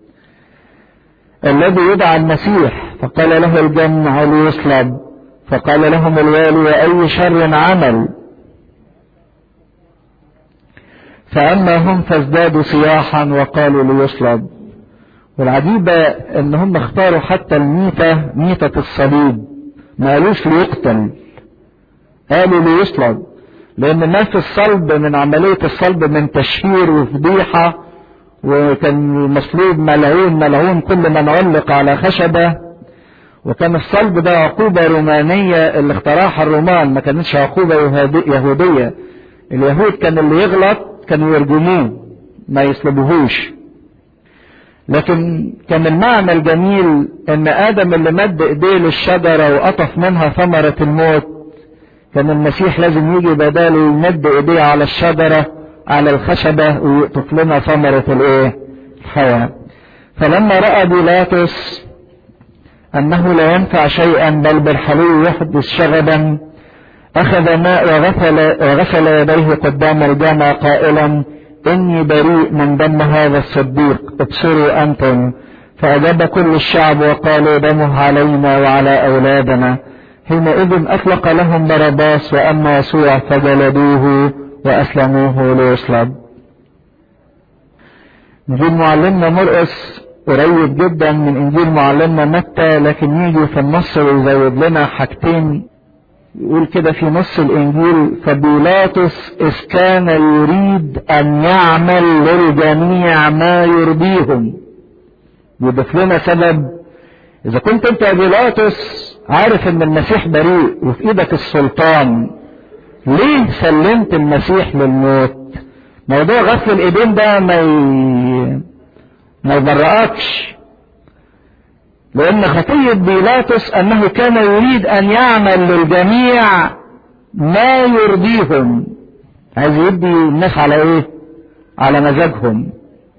الذي يدعى المسيح فقال له الجمع ليصلب فقال لهم الوالي واي شر عمل فاما هم فازدادوا صياحا وقالوا ليصلب والعجيبة ان هم اختاروا حتى الميتة ميتة الصليب ما قالوش ليقتل قالوا ليصلب لان ما في الصلب من عملية الصلب من تشهير وفضيحة وكان المصلوب ملعون ملعون كل من علق على خشبة وكان الصلب ده عقوبة رومانية اللي اخترعها الرومان ما كانتش عقوبة يهودية اليهود كان اللي يغلط كانوا يرجموه ما يصلبوهوش لكن كان المعنى الجميل ان ادم اللي مد ايديه للشجرة وقطف منها ثمرة الموت كان المسيح لازم يجي بداله يمد ايديه على الشجرة على الخشبة ويقطف لنا ثمرة الايه الحياة فلما رأى بيلاطس انه لا ينفع شيئا بل بالحلو يحدث شغبا اخذ ماء وغسل, وغسل يديه قدام الجامع قائلا إني بريء من دم هذا الصديق ابصروا أنتم فأجاب كل الشعب وقالوا دمه علينا وعلى أولادنا حينئذ أطلق لهم باراباس وأما يسوع فجلدوه وأسلموه ليصلب إنجيل معلمنا مرقس قريب جدا من إنجيل معلمنا متى لكن يجي في النص ويزود لنا حاجتين يقول كده في نص الانجيل فبيلاطس اذ كان يريد ان يعمل للجميع ما يرضيهم يضيف لنا سبب اذا كنت انت يا بيلاطس عارف ان المسيح بريء وفي ايدك السلطان ليه سلمت المسيح للموت موضوع غسل الايدين ده ما ي... ما يبرئكش لان خطية بيلاطس انه كان يريد ان يعمل للجميع ما يرضيهم عايز يدي الناس على ايه على مزاجهم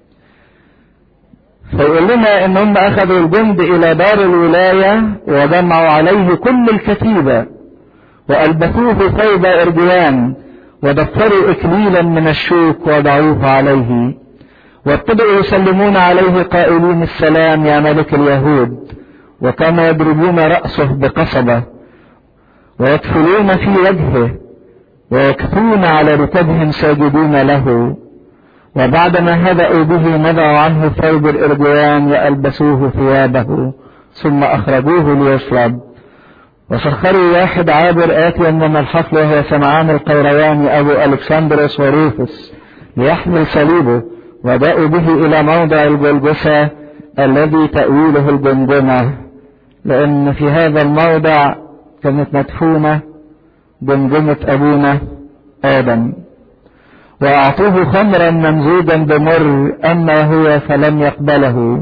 فيقول لنا ان هم اخذوا الجند الى دار الولاية وجمعوا عليه كل الكتيبة والبسوه ثوب ارجوان ودفروا اكليلا من الشوك وضعوه عليه وابتدأوا يسلمون عليه قائلين السلام يا ملك اليهود وكانوا يضربون رأسه بقصبة ويدخلون في وجهه ويكفون على ركبهم ساجدين له وبعدما هدأوا به نزعوا عنه ثوب الإرجوان وألبسوه ثيابه ثم أخرجوه ليشرب وسخروا واحد عابر آتيا من الحفل وهو سمعان القيرواني أبو ألكسندروس وروفس ليحمل صليبه وجاءوا به إلى موضع الجلجسة الذي تأويله الجمجمة لأن في هذا الموضع كانت مدفونة جمجمة أبونا آدم وأعطوه خمرا ممزوجا بمر أما هو فلم يقبله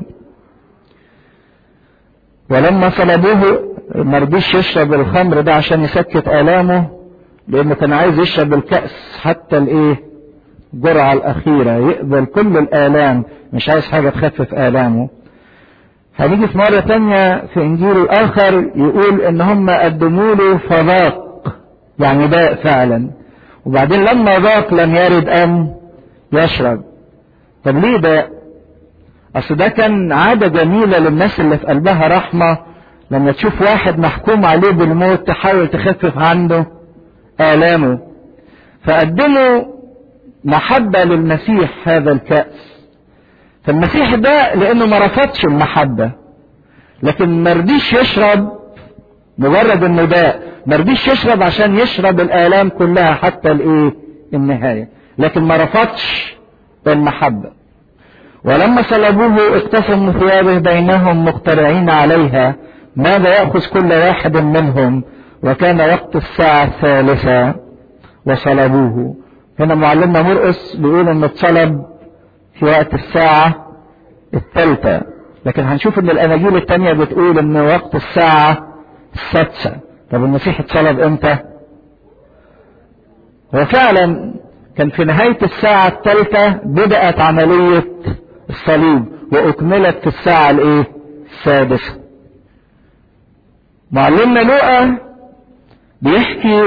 ولما صلبوه مرضيش يشرب الخمر ده عشان يسكت آلامه لأنه كان عايز يشرب الكأس حتى الإيه الجرعة الأخيرة يقبل كل الآلام مش عايز حاجة تخفف آلامه هنيجي في مرة تانية في إنجيل الآخر يقول إن هم قدموا له فذاق يعني داء فعلا وبعدين لما ذاق لم يرد أن يشرب طب ليه ده أصل ده كان عادة جميلة للناس اللي في قلبها رحمة لما تشوف واحد محكوم عليه بالموت تحاول تخفف عنه آلامه فقدموا محبة للمسيح هذا الكأس فالمسيح ده لأنه ما رفضش المحبة لكن ما رضيش يشرب مجرد انه ده ما رضيش يشرب عشان يشرب الآلام كلها حتى الايه النهاية لكن ما رفضش المحبة ولما صلبوه اقتسموا ثيابه بينهم مقترعين عليها ماذا يأخذ كل واحد منهم وكان وقت الساعة الثالثة وصلبوه هنا معلمنا مرقس بيقول انه اتصلب في وقت الساعة الثالثة لكن هنشوف ان الاناجيل التانية بتقول ان وقت الساعة السادسة طب المسيح اتصلب امتى هو فعلا كان في نهاية الساعة الثالثة بدأت عملية الصليب وأكملت في الساعة الايه السادسة معلمنا لوقا بيحكي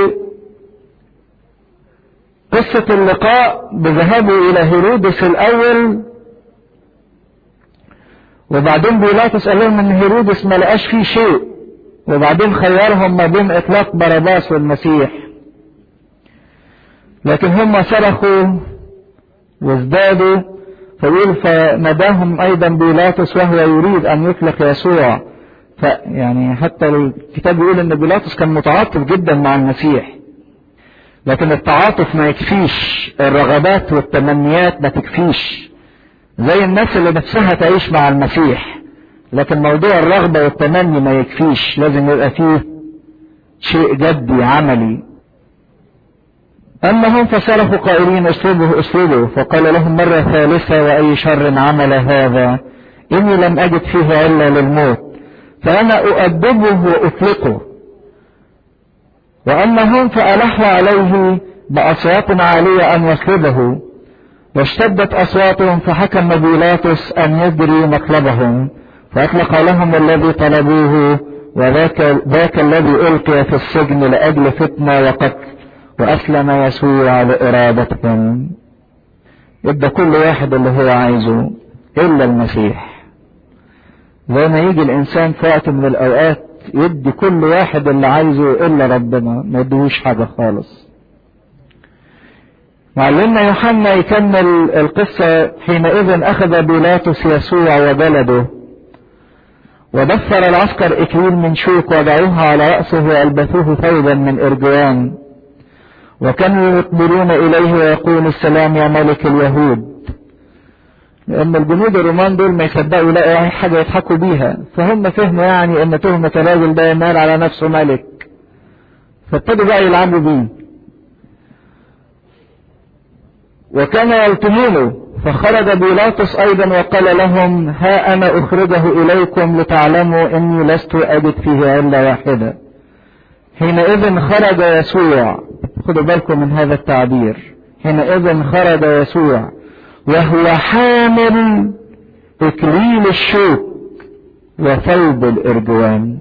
قصة اللقاء بذهابه إلى هيرودس الأول وبعدين بيلاطس قال لهم إن هيرودس ما لقاش فيه شيء وبعدين خيرهم ما بين إطلاق باراباس والمسيح لكن هم صرخوا وازدادوا فيقول فناداهم أيضا بيلاطس وهو يريد أن يطلق يسوع فيعني حتى الكتاب يقول إن بيلاطس كان متعاطف جدا مع المسيح لكن التعاطف ما يكفيش الرغبات والتمنيات ما تكفيش زي الناس اللي نفسها تعيش مع المسيح لكن موضوع الرغبة والتمني ما يكفيش لازم يبقى فيه شيء جدي عملي أما هم فصرفوا قائلين اسلوبه اسلوبه فقال لهم مرة ثالثة وأي شر عمل هذا إني لم أجد فيه إلا للموت فأنا أؤدبه وأطلقه وأما هم فألحوا عليه بأصوات عالية أن يصلبه واشتدت أصواتهم فحكم بيلاطس أن يجري مطلبهم فأطلق لهم الذي طلبوه وذاك ذاك الذي ألقي في السجن لأجل فتنة وقتل وأسلم يسوع لإرادتهم يبقى كل واحد اللي هو عايزه إلا المسيح زي ما يجي الإنسان في وقت من الأوقات يدي كل واحد اللي عايزه الا ربنا ما يديهوش حاجه خالص معلمنا يوحنا يكمل القصة حينئذ أخذ بيلاطس يسوع وبلده ودفر العسكر اكليل من شوك وضعوها على رأسه والبثوه ثوبا من ارجوان وكانوا يقبلون اليه ويقول السلام يا ملك اليهود لان الجنود الرومان دول ما يصدقوا يلاقوا اي حاجه يضحكوا بيها فهم فهموا يعني ان تهمه الراجل ده ينال على نفسه ملك فابتدوا بقى يلعبوا بيه وكان يلتمونه فخرج بيلاطس ايضا وقال لهم ها انا اخرجه اليكم لتعلموا اني لست اجد فيه عله واحده حينئذ خرج يسوع خدوا بالكم من هذا التعبير حينئذ خرج يسوع وهو حامل اكليل الشوك وثوب الارجوان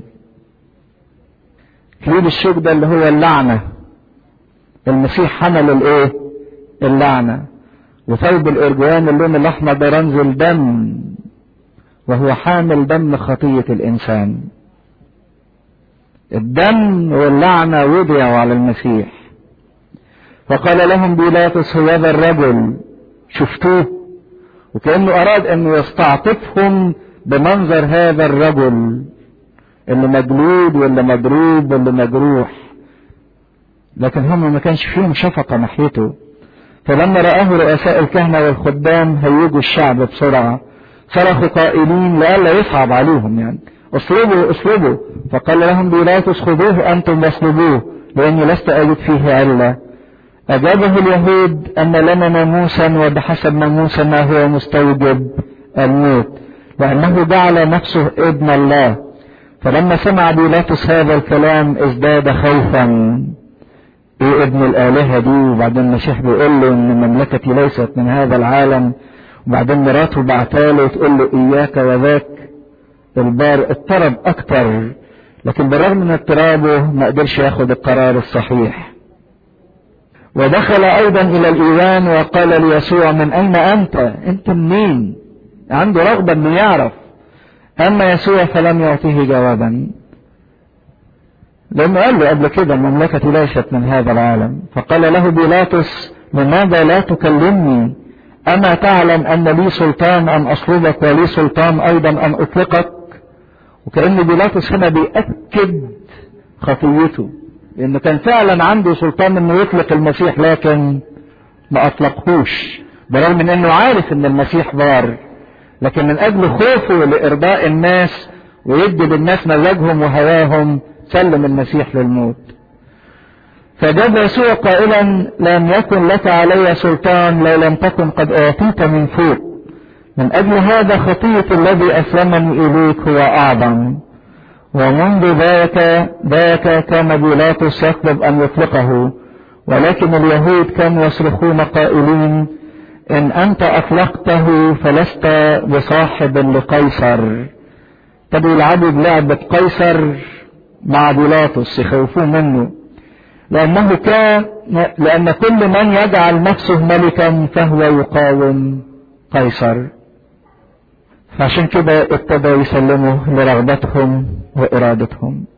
اكليل الشوك ده اللي هو اللعنه المسيح حمل الايه اللعنه وثوب الارجوان اللون الاحمر ده رمز الدم وهو حامل دم خطيه الانسان الدم واللعنه وضعوا على المسيح فقال لهم بيلاطس هذا الرجل شفتوه وكانه اراد انه يستعطفهم بمنظر هذا الرجل اللي مجلود واللي مضروب واللي مجروح لكن هم ما كانش فيهم شفقه ناحيته فلما رآه رؤساء الكهنة والخدام هيجوا الشعب بسرعة صرخوا قائلين لئلا يصعب عليهم يعني اصلبوا اصلبوا فقال لهم بيلاطس خذوه انتم واصلبوه لاني لست اجد فيه عله اجابه اليهود ان لنا ناموسا وبحسب ناموس ما هو مستوجب الموت لانه جعل نفسه ابن الله فلما سمع بيلاطس هذا الكلام ازداد خوفا ايه ابن الالهه دي وبعدين المسيح بيقول له ان مملكتي ليست من هذا العالم وبعدين مراته بعتاله تقول له اياك وذاك البار اضطرب اكتر لكن بالرغم من اضطرابه ما قدرش ياخد القرار الصحيح ودخل ايضا الى الايوان وقال ليسوع من اين انت انت منين عنده رغبه انه يعرف اما يسوع فلم يعطيه جوابا لانه قال له قبل كده المملكه ليست من هذا العالم فقال له بيلاطس لماذا لا تكلمني اما تعلم ان لي سلطان ان اصلبك ولي سلطان ايضا ان اطلقك وكأن بيلاطس هنا بيأكد خطيته لأنه كان فعلا عنده سلطان إنه يطلق المسيح لكن ما أطلقهوش برغم من إنه عارف إن المسيح بار لكن من أجل خوفه لإرضاء الناس ويدي للناس مزاجهم وهواهم سلم المسيح للموت فجاب يسوع قائلا لم يكن لك علي سلطان لو لم تكن قد أعطيت من فوق من أجل هذا خطية الذي أسلمني إليك هو أعظم ومنذ ذاك ذاك كان بيلاطس يطلب أن يطلقه ولكن اليهود كانوا يصرخون قائلين إن أنت أطلقته فلست بصاحب لقيصر ابتدوا يلعبوا بلعبة قيصر مع بيلاطس يخوفوه منه لأنه كان لأن كل من يجعل نفسه ملكا فهو يقاوم قيصر فعشان كده ابتدى يسلموا لرغبتهم وإرادتهم